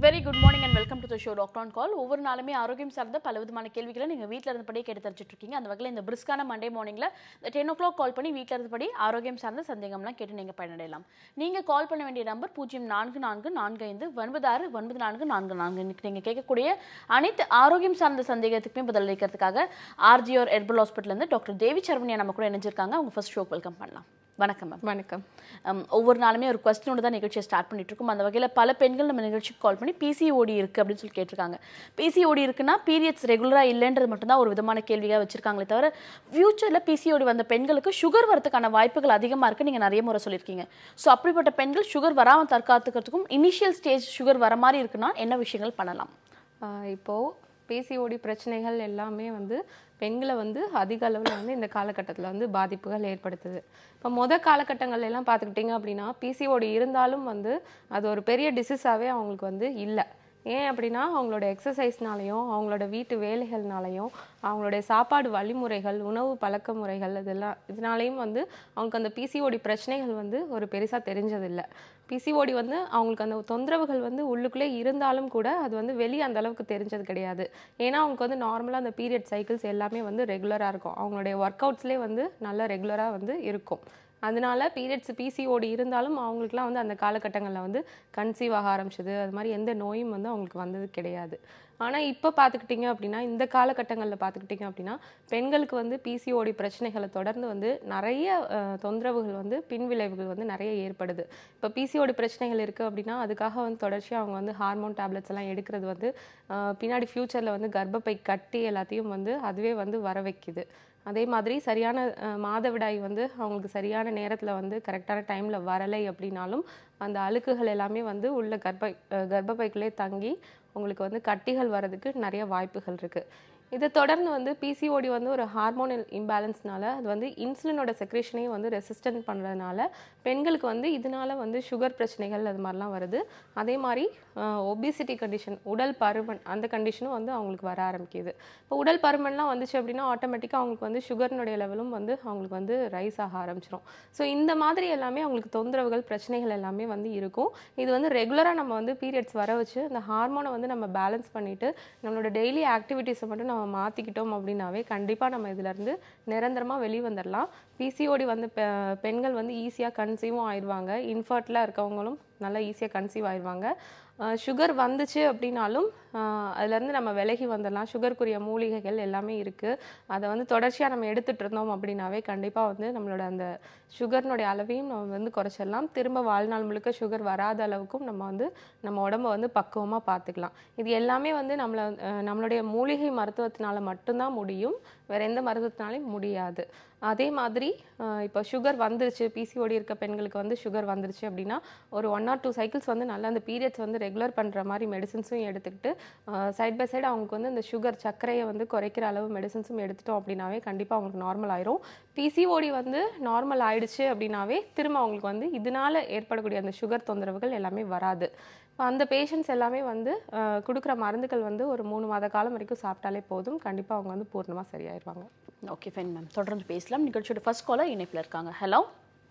Very good morning and welcome to the show doctor on call ஒவ்வொரு நாளுமே ஆரோக்கியம் சார்ந்த பல விதமான கேள்விகளை நீங்கள் வீட்டில் இருந்தபடியே கேட்டு தெரிஞ்சுட்டு இருக்கீங்க அந்த வகையில் இந்த பிரிஸ்கான மண்டே மார்னிங்கில் இந்த டென் ஓ கிளாக் கால் பண்ணி வீட்டில் இருந்தபடி ஆரோக்கியம் சார்ந்த சந்தேகம்லாம் கேட்டு நீங்கள் பயனடையலாம் நீங்கள் கால் பண்ண வேண்டிய நம்பர் பூஜ்ஜியம் நான்கு நான்கு நான்கு ஐந்து ஒன்பது ஆறு ஒன்பது நான்கு நான்கு நான்கு இன்னைக்கு நீங்கள் கேட்கக்கூடிய அனைத்து ஆரோக்கியம் சார்ந்த சந்தேகத்துக்குமே பதில் அளிக்கிறதுக்காக ஆர்ஜிஆர் ஹெர்பல் ஹாஸ்பிட்டல்லேருந்து டாக்டர் தேவி சரவணியா நம்ம கூட இணைஞ்சிருக்காங்க அவங்க ஃபர்ஸ்ட் ஷோக்கு வெல்கம் பண்ணலாம் வணக்கம் மேம் வணக்கம் um, ஒவ்வொரு நாளுமே ஒரு கொஸ்டினோட தான் நிகழ்ச்சியை ஸ்டார்ட் பண்ணிட்டு இருக்கோம் அந்த வகையில் பல பெண்கள் நம்ம நிகழ்ச்சிக்கு கால் பண்ணி பிசிஓடி இருக்கு அப்படின்னு சொல்லி கேட்டிருக்காங்க பிசிஓடி இருக்குன்னா பீரியட்ஸ் ரெகுலராக இல்லைன்றது மட்டும்தான் ஒரு விதமான கேள்வியாக வச்சிருக்காங்களே தவிர ஃபியூச்சரில் பிசிஓடி வந்த பெண்களுக்கு சுகர் வரதுக்கான வாய்ப்புகள் அதிகமாக இருக்கு நீங்கள் நிறைய முறை சொல்லியிருக்கீங்க ஸோ அப்படிப்பட்ட பெண்கள் சுகர் வராமல் தற்காத்துக்கிறதுக்கும் இனிஷியல் ஸ்டேஜ் சுகர் வர மாதிரி இருக்குன்னா என்ன விஷயங்கள் பண்ணலாம் ஆஹ் இப்போ பிசிஓடி பிரச்சனைகள் எல்லாமே வந்து பெண்களை வந்து அதிக அளவில் வந்து இந்த காலகட்டத்தில் வந்து பாதிப்புகள் ஏற்படுத்துது இப்போ முத காலகட்டங்கள்ல எல்லாம் பார்த்துக்கிட்டிங்க அப்படின்னா பிசிஓடி இருந்தாலும் வந்து அது ஒரு பெரிய டிசீஸாகவே அவங்களுக்கு வந்து இல்லை ஏன் அப்படின்னா அவங்களோட எக்ஸசைஸ்னாலையும் அவங்களோட வீட்டு வேலைகள்னாலையும் அவங்களுடைய சாப்பாடு வழிமுறைகள் உணவு பழக்க முறைகள் இதெல்லாம் இதனாலையும் வந்து அவங்களுக்கு அந்த பிசிஓடி பிரச்சனைகள் வந்து ஒரு பெருசாக தெரிஞ்சதில்லை பிசிஓடி வந்து அவங்களுக்கு அந்த தொந்தரவுகள் வந்து உள்ளுக்குள்ளே இருந்தாலும் கூட அது வந்து வெளியே அந்த அளவுக்கு தெரிஞ்சது கிடையாது ஏன்னா அவங்களுக்கு வந்து நார்மலாக அந்த பீரியட் சைக்கிள்ஸ் எல்லாமே வந்து ரெகுலராக இருக்கும் அவங்களுடைய ஒர்க் அவுட்ஸ்லேயே வந்து நல்ல ரெகுலராக வந்து இருக்கும் அதனால பீரியட்ஸ் பிசிஓடி இருந்தாலும் அவங்களுக்குலாம் வந்து அந்த காலகட்டங்களில் வந்து கன்சீவ் ஆக ஆரம்பிச்சது அது மாதிரி எந்த நோயும் வந்து அவங்களுக்கு வந்தது கிடையாது ஆனால் இப்போ பார்த்துக்கிட்டிங்க அப்படின்னா இந்த காலகட்டங்களில் பார்த்துக்கிட்டிங்க அப்படின்னா பெண்களுக்கு வந்து பிசிஓடி பிரச்சனைகளை தொடர்ந்து வந்து நிறைய அஹ், தொந்தரவுகள் வந்து பின்விளைவுகள் வந்து நிறைய ஏற்படுது இப்போ பிசிஓடி பிரச்சனைகள் இருக்குது அப்படின்னா அதுக்காக வந்து தொடர்ச்சியாக அவங்க வந்து ஹார்மோன் டேப்லெட்ஸ் எல்லாம் எடுக்கிறது வந்து அஹ், பின்னாடி ஃப்யூச்சரில் வந்து கர்ப்பப்பை கட்டி எல்லாத்தையும் வந்து அதுவே வந்து வர வைக்குது அதே மாதிரி சரியான அஹ், மாதவிடாய் வந்து அவங்களுக்கு சரியான நேரத்தில் வந்து கரெக்டான டைமில் வரலை அப்படின்னாலும் அந்த அழுக்குகள் எல்லாமே வந்து உள்ள கர்ப்ப அஹ், கர்ப்பப்பைக்குள்ளே தங்கி உங்களுக்கு வந்து கட்டிகள் வர்றதுக்கு நிறைய வாய்ப்புகள் இருக்குது இதை தொடர்ந்து வந்து பிசிஓடி வந்து ஒரு ஹார்மோனல் இம்பேலன்ஸ்னால அது வந்து இன்சுலினோட செக்ரேஷனையும் வந்து ரெசிஸ்டன்ட் பண்ணுறதுனால பெண்களுக்கு வந்து இதனால வந்து சுகர் பிரச்சனைகள் அது மாதிரிலாம் வருது அதே மாதிரி ஒபிசிட்டி கண்டிஷன் உடல் பருமன் அந்த கண்டிஷனும் வந்து அவங்களுக்கு வர ஆரம்பிக்குது இப்போ உடல் பருமன்லாம் வந்துச்சு அப்படின்னா ஆட்டோமேட்டிக்காக அவங்களுக்கு வந்து சுகர்னுடைய லெவலும் வந்து அவங்களுக்கு வந்து ரைஸ் ஆக ஆரம்பிச்சிடும் ஸோ இந்த மாதிரி எல்லாமே அவங்களுக்கு தொந்தரவுகள் பிரச்சனைகள் எல்லாமே வந்து இருக்கும் இது வந்து ரெகுலராக நம்ம வந்து பீரியட்ஸ் வர வச்சு அந்த ஹார்மோனை வந்து நம்ம பேலன்ஸ் பண்ணிட்டு நம்மளோட டெய்லி ஆக்டிவிட்டீஸை மட்டும் நம்ம மாற்றிக்கிட்டோம் அப்படின்னாவே கண்டிப்பாக நம்ம இதுலேருந்து நிரந்தரமாக வெளியே வந்துடலாம் பிசிஓடி வந்து பெ- பெண்கள் வந்து ஈஸியாக கன்சீவும் ஆயிடுவாங்க இன்ஃபர்ட்டில் இருக்கவங்களும் நல்லா ஈஸியாக கன்சீவ் ஆயிடுவாங்க சுகர் வந்துச்சு அப்படின்னாலும் ஆஹ் அதுலேருந்து நம்ம விலகி வந்துடலாம் சுகருக்குரிய மூலிகைகள் எல்லாமே இருக்குது அதை வந்து தொடர்ச்சியாக நம்ம எடுத்துட்டு இருந்தோம் அப்படின்னாவே கண்டிப்பாக வந்து நம்மளோட அந்த சுகர்னுடைய அளவையும் நம்ம வந்து குறைச்சிடலாம் திரும்ப வாழ்நாள் முழுக்க சுகர் வராத அளவுக்கும் நம்ம வந்து நம்ம உடம்ப வந்து பக்குவமாக பார்த்துக்கலாம் இது எல்லாமே வந்து நம்மளை அஹ் நம்மளுடைய மூலிகை மருத்துவத்தினால மட்டும்தான் முடியும் வேற எந்த மருத்துவத்தினாலையும் முடியாது அதே மாதிரி அஹ் இப்போ சுகர் வந்துருச்சு பிசிஓடி இருக்க பெண்களுக்கு வந்து சுகர் வந்துருச்சு அப்படின்னா ஒரு ஒன் ஆர் டூ சைக்கிள்ஸ் வந்து நல்லா அந்த பீரியட்ஸ் வந்து ரெகுலர் பண்ணுற மாதிரி மெடிசின்ஸும் எடுத்துக்கிட்டு சைட் பை சைடு அவங்களுக்கு வந்து இந்த சுகர் சர்க்கரையை வந்து குறைக்கிற அளவு மெடிசின்ஸும் எடுத்துட்டோம் அப்படின்னாவே கண்டிப்பாக அவங்களுக்கு நார்மல் ஆயிரும் பிசிஓடி வந்து நார்மல் ஆயிடுச்சு அப்படின்னாவே திரும்ப அவங்களுக்கு வந்து இதனால ஏற்படக்கூடிய அந்த சுகர் தொந்தரவுகள் எல்லாமே வராது இப்போ அந்த பேஷண்ட்ஸ் எல்லாமே வந்து அஹ், கொடுக்குற மருந்துகள் வந்து ஒரு மூணு மாத காலம் வரைக்கும் சாப்பிட்டாலே போதும் கண்டிப்பாக அவங்க வந்து பூர்ணமாக சரியாயிருவாங்க ஓகே ஃபைன் மேம் தொடர்ந்து பேசலாம் நிகழ்ச்சியோட ஃபர்ஸ்ட் காலர் இணைப்பில் இருக்காங்க ஹலோ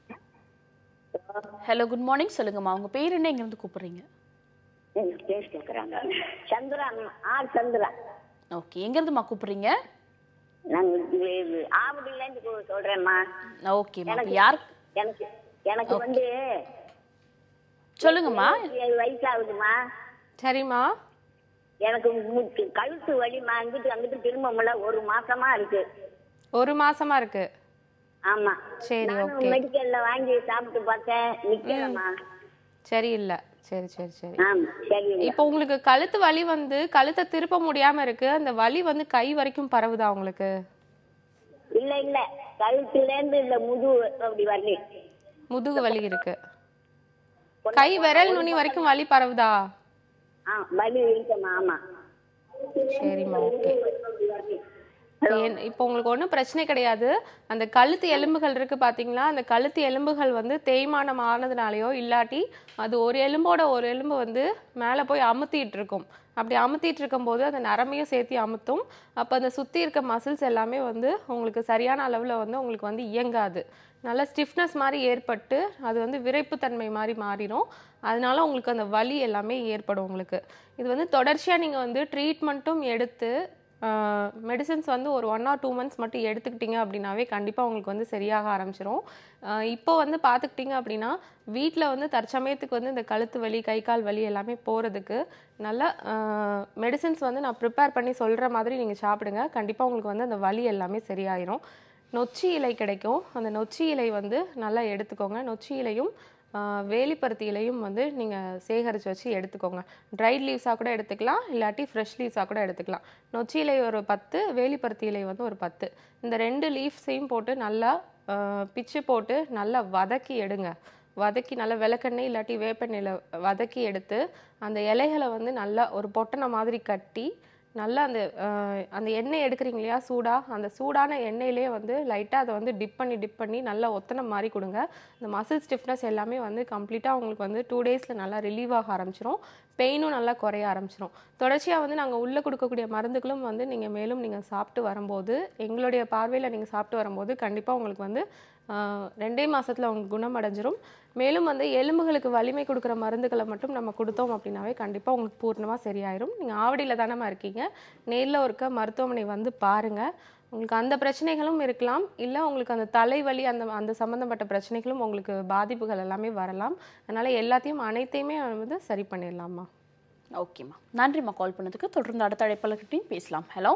ஹலோ குட் மார்னிங் சொல்லுங்கம்மா உங்க பேர் என்ன இங்கிருந்து கூப்பிடுறீங்க எனக்கு பேர் கேட்குறாங்க சந்திரா ஆர் சந்திரா ஓகே எங்கேருந்துமா கூப்பிடுறீங்க நாங்கள் ஆவடியிலேருந்து சொல்கிறேம்மா ஓகேம்மா எனக்கு அப்ப யார் எனக்கு எனக்கு வந்து சொல்லுங்கம்மா ஏழு வயசு ஆகுதுமா சரிம்மா எனக்கு மு- கழுத்து வலிமா அங்கிட்டு அங்கிட்டு திரும்ப முடியல ஒரு மாசமா இருக்கு ஒரு மாசமா இருக்கு ஆமா சரி நானும் ஓகே மெடிக்கல்ல வாங்கி சாப்பிட்டு பார்த்தேன் நிக்கலம்மா சரி இல்ல சரி சரி சரி ஆமா சரி இப்போ உங்களுக்கு கழுத்து வலி வந்து கழுத்தை திருப்ப முடியாம இருக்கு அந்த வலி வந்து கை வரைக்கும் பரவுதா உங்களுக்கு இல்ல இல்ல கழுத்துல இருந்து இந்த முதுகு அப்படி வரல முதுகு வலி இருக்கு கை விரல் நுனி வரைக்கும் வலி பரவுதா ஆ வலி இருக்கம்மா ஆமா சரிம்மா ஓகே ஏன்- இப்போ உங்களுக்கு ஒன்றும் பிரச்சனை கிடையாது அந்த கழுத்து எலும்புகள் இருக்கு பாத்தீங்களா அந்த கழுத்து எலும்புகள் வந்து தேய்மானம் ஆனதுனாலயோ இல்லாட்டி அது ஒரு எலும்போட ஒரு எலும்பு வந்து மேலே போய் அமுத்திட்டு இருக்கும் அப்படி அமுத்திட்டு இருக்கும்போது அந்த நரம்பையும் சேர்த்து அமுத்தும் அப்போ அந்த சுற்றி இருக்க மசில்ஸ் எல்லாமே வந்து உங்களுக்கு சரியான அளவில் வந்து உங்களுக்கு வந்து இயங்காது நல்ல ஸ்டிஃப்னஸ் மாதிரி ஏற்பட்டு அது வந்து விரைப்புத்தன்மை மாதிரி மாறிடும் அதனால உங்களுக்கு அந்த வலி எல்லாமே ஏற்படும் உங்களுக்கு இது வந்து தொடர்ச்சியாக நீங்கள் வந்து ட்ரீட்மெண்ட்டும் எடுத்து மெடிசின்ஸ் வந்து ஒரு ஒன் ஆர் டூ மந்த்ஸ் மட்டும் எடுத்துக்கிட்டீங்க அப்படின்னாவே கண்டிப்பாக உங்களுக்கு வந்து சரியாக ஆரம்பிச்சிரும் ஆஹ் இப்போ வந்து பார்த்துக்கிட்டிங்க அப்படின்னா வீட்டில் வந்து தற்சமயத்துக்கு வந்து இந்த கழுத்து வலி கை கால் வலி எல்லாமே போகிறதுக்கு நல்ல மெடிசின்ஸ் வந்து நான் ப்ரிப்பேர் பண்ணி சொல்கிற மாதிரி நீங்கள் சாப்பிடுங்க கண்டிப்பாக உங்களுக்கு வந்து அந்த வலி எல்லாமே சரியாயிரும் நொச்சி இலை கிடைக்கும் அந்த நொச்சி இலை வந்து நல்லா எடுத்துக்கோங்க நொச்சி இலையும் ஆஹ் வேலிப்பருத்தி இலையும் வந்து நீங்கள் சேகரித்து வச்சு எடுத்துக்கோங்க ட்ரைட் லீவ்ஸாக கூட எடுத்துக்கலாம் இல்லாட்டி ஃப்ரெஷ் லீவ்ஸாக கூட எடுத்துக்கலாம் நொச்சி இலை ஒரு பத்து வேலிப்பருத்தி இலை வந்து ஒரு பத்து இந்த ரெண்டு லீவ்ஸையும் போட்டு நல்லா ஆஹ் பிச்சு போட்டு நல்லா வதக்கி எடுங்க வதக்கி நல்லா விளக்கெண்ணெய் இல்லாட்டி வேப்பெண்ணெயில் வதக்கி எடுத்து அந்த இலைகளை வந்து நல்லா ஒரு பொட்டனை மாதிரி கட்டி நல்லா அந்த அஹ், அந்த எண்ணெய் எடுக்கிறீங்க இல்லையா சூடா அந்த சூடான எண்ணெயிலே வந்து லைட்டாக அதை வந்து டிப் பண்ணி டிப் பண்ணி நல்லா ஒத்தனம் மாதிரி கொடுங்க இந்த மசில் ஸ்டிஃப்னஸ் எல்லாமே வந்து கம்ப்ளீட்டாக உங்களுக்கு வந்து டூ டேஸில் நல்லா ரிலீவ் ஆக ஆரம்பிச்சிரும் பெயினும் நல்லா குறைய ஆரம்பிச்சிரும் தொடர்ச்சியாக வந்து நாங்கள் உள்ளே கொடுக்கக்கூடிய மருந்துகளும் வந்து நீங்கள் மேலும் நீங்கள் சாப்பிட்டு வரும்போது எங்களுடைய பார்வையில் நீங்கள் சாப்பிட்டு வரும்போது கண்டிப்பாக உங்களுக்கு வந்து ஆஹ், ரெண்டே மாசத்துல உங்களுக்கு குணமடைஞ்சிரும் மேலும் வந்து எலும்புகளுக்கு வலிமை கொடுக்குற மருந்துகளை மட்டும் நம்ம கொடுத்தோம் அப்படின்னாவே கண்டிப்பாக உங்களுக்கு பூர்ணமாக சரியாயிரும் நீங்கள் ஆவடியில் தானே இருக்கீங்க நேரில் ஒருக்க மருத்துவமனை வந்து பாருங்க உங்களுக்கு அந்த பிரச்சனைகளும் இருக்கலாம் இல்லை உங்களுக்கு அந்த தலைவலி அந்த அந்த சம்மந்தப்பட்ட பிரச்சனைகளும் உங்களுக்கு பாதிப்புகள் எல்லாமே வரலாம் அதனால எல்லாத்தையும் அனைத்தையுமே வந்து சரி பண்ணிடலாமா ஓகேம்மா நன்றிம்மா கால் பண்ணதுக்கு தொடர்ந்து அடுத்த அழைப்பாளர்கிட்டையும் பேசலாம் ஹலோ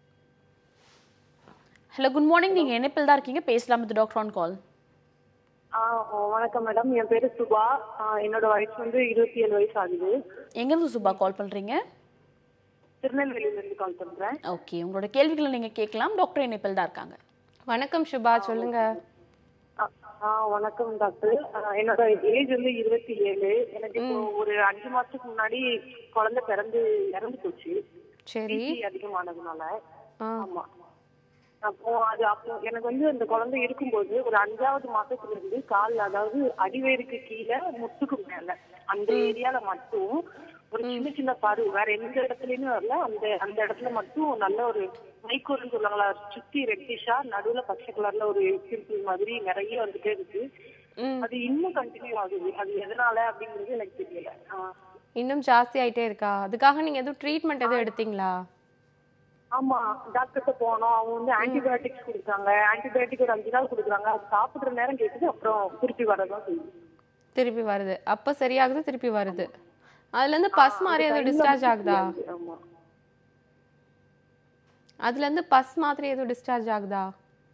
ஹலோ குட் மார்னிங் நீங்கள் இணைப்பில் தான் இருக்கீங்க பேசலாம் வித் டாக்டர் ஆன் கால் ஆ வணக்கம் மேடம் என் பேரு சுபா ஆ, என்னோட வயசு வந்து இருபத்தி ஏழு வயசு ஆகுது எங்கேருந்து சுபா கால் பண்ணுறீங்க திருநெல்வேலியில இருந்து கால் பண்றேன் ஓகே உங்களோட கேள்விகளை நீங்கள் கேட்கலாம் டாக்டர் இணைப்பில் தான் இருக்காங்க வணக்கம் சுபா சொல்லுங்க ஆ, ஆ வணக்கம் டாக்டர் ஆ, என்னோட ஏஜ் வந்து இருபத்தி ஏழு எனக்கு இப்போ ஒரு அஞ்சு மாசத்துக்கு முன்னாடி குழந்தை பிறந்து இறந்து போச்சு சரி பிபி அதிகமானதுனால ஆ ஆமா அப்போ அது அப்போ எனக்கு வந்து அந்த குழந்தை இருக்கும்போது ஒரு அஞ்சாவது மாசத்துல இருந்து கால் அதாவது அடிவேருக்கு கீழே முட்டுக்கு மேல அந்த ஏரியால மட்டும் ஒரு சின்ன சின்ன பரு வேற எந்த இடத்துலயுமே வரல அந்த அந்த இடத்துல மட்டும் நல்ல ஒரு மைக்கோல்னு சொல்லுவாங்களா சுத்தி ரெட்டிஷா நடுவுல பச்சை கலர்ல ஒரு பிம்பிள் மாதிரி நிறைய வந்துட்டே இருக்கு ம் அது இன்னும் கண்டினியூ ஆகுது அது எதனால அப்படிங்கிறது எனக்கு தெரியல ஆ. இன்னும் ஜாஸ்தி ஆயிட்டே இருக்கா அதுக்காக நீங்க எதுவும் ட்ரீட்மெண்ட் எதுவும் எடுத்தீங்களா ஆமா டாக்டர்கிட்ட போனோம் அவங்க வந்து ஆன்டிபயோட்டிக்ஸ் கொடுத்தாங்க ஆன்டிபயோட்டிக் ஒரு அஞ்சு நாள் கொடுக்குறாங்க அது சாப்பிடுற நேரம் கேக்குது அப்புறம் திருப்பி வரதான் செய்யுது திருப்பி வருது அப்ப சரியாகுது திருப்பி வருது அதுல இருந்து பஸ் மாதிரி எதுவும் டிஸ்சார்ஜ் ஆகுதா ஆமா அதுல இருந்து பஸ் மாதிரி எதுவும் டிஸ்சார்ஜ் ஆகுதா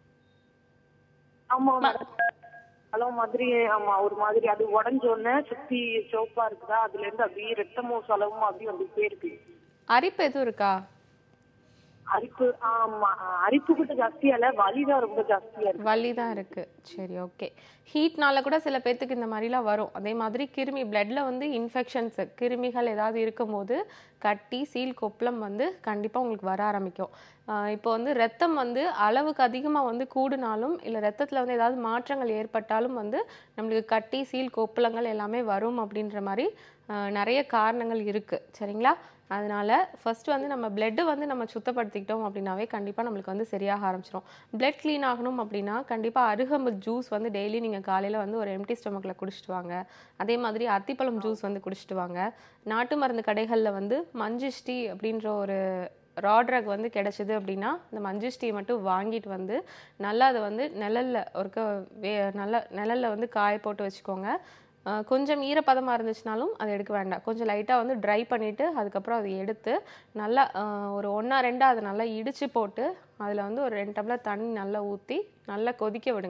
ஆமா ஹலோ மாதிரி ஆமா ஒரு மாதிரி அது உடஞ்ச உடனே சுத்தி சிவப்பா இருக்குதா அதுல இருந்து அப்படியே ரத்தமும் சலவும் அப்படியே வந்துட்டே இருக்கு அரிப்பு எதுவும் இருக்கா அரிப்பு ஆமா அரிப்பு கூட ஜாஸ்தியா இல்ல வலிதான் ரொம்ப ஜாஸ்தியா இருக்கு வலி தான் இருக்கு சரி ஓகே ஹீட்னால கூட சில பேர்த்துக்கு இந்த மாதிரிலாம் வரும் அதே மாதிரி கிருமி பிளட்ல வந்து இன்ஃபெக்ஷன்ஸ் கிருமிகள் ஏதாவது இருக்கும்போது கட்டி சீல் கொப்பளம் வந்து கண்டிப்பாக உங்களுக்கு வர ஆரம்பிக்கும் ஆஹ் இப்போ வந்து ரத்தம் வந்து அளவுக்கு அதிகமாக வந்து கூடுனாலும் இல்லை ரத்தத்தில் வந்து ஏதாவது மாற்றங்கள் ஏற்பட்டாலும் வந்து நம்மளுக்கு கட்டி சீல் கொப்பளங்கள் எல்லாமே வரும் அப்படின்ற மாதிரி ஆஹ் நிறைய காரணங்கள் இருக்குது சரிங்களா அதனால ஃபர்ஸ்ட் வந்து நம்ம பிளட்டை வந்து நம்ம சுத்தப்படுத்திக்கிட்டோம் அப்படின்னாவே கண்டிப்பாக நம்மளுக்கு வந்து சரியாக ஆரம்பிச்சிடும் பிளட் க்ளீன் ஆகணும் அப்படின்னா கண்டிப்பாக அருகம்புல் ஜூஸ் வந்து டெய்லி நீங்கள் காலையில் வந்து ஒரு எம்டி ஸ்டொமக்கில் குடிச்சிட்டு வாங்க அதே மாதிரி அத்திப்பழம் ஜூஸ் வந்து குடிச்சிட்டு வாங்க நாட்டு மருந்து கடைகளில் வந்து மஞ்சிஷ்டி அப்படின்ற ஒரு ரா ட்ரக் வந்து கிடைச்சிது அப்படின்னா இந்த மஞ்சிஷ்டியை மட்டும் வாங்கிட்டு வந்து நல்லா அதை வந்து நிழல்ல ஒருக்க வே நல்லா நிழல்ல வந்து காய போட்டு வச்சுக்கோங்க ஆஹ் கொஞ்சம் ஈரப்பதமாக இருந்துச்சுனாலும் அதை எடுக்க வேண்டாம் கொஞ்சம் லைட்டாக வந்து ட்ரை பண்ணிவிட்டு அதுக்கப்புறம் அதை எடுத்து நல்லா ஆஹ் ஒரு ஒன்றா ரெண்டா அதை நல்லா இடித்து போட்டு அதில் வந்து ஒரு ரெண்டு டம்ளர் தண்ணி நல்லா ஊற்றி நல்லா கொதிக்க விடுங்க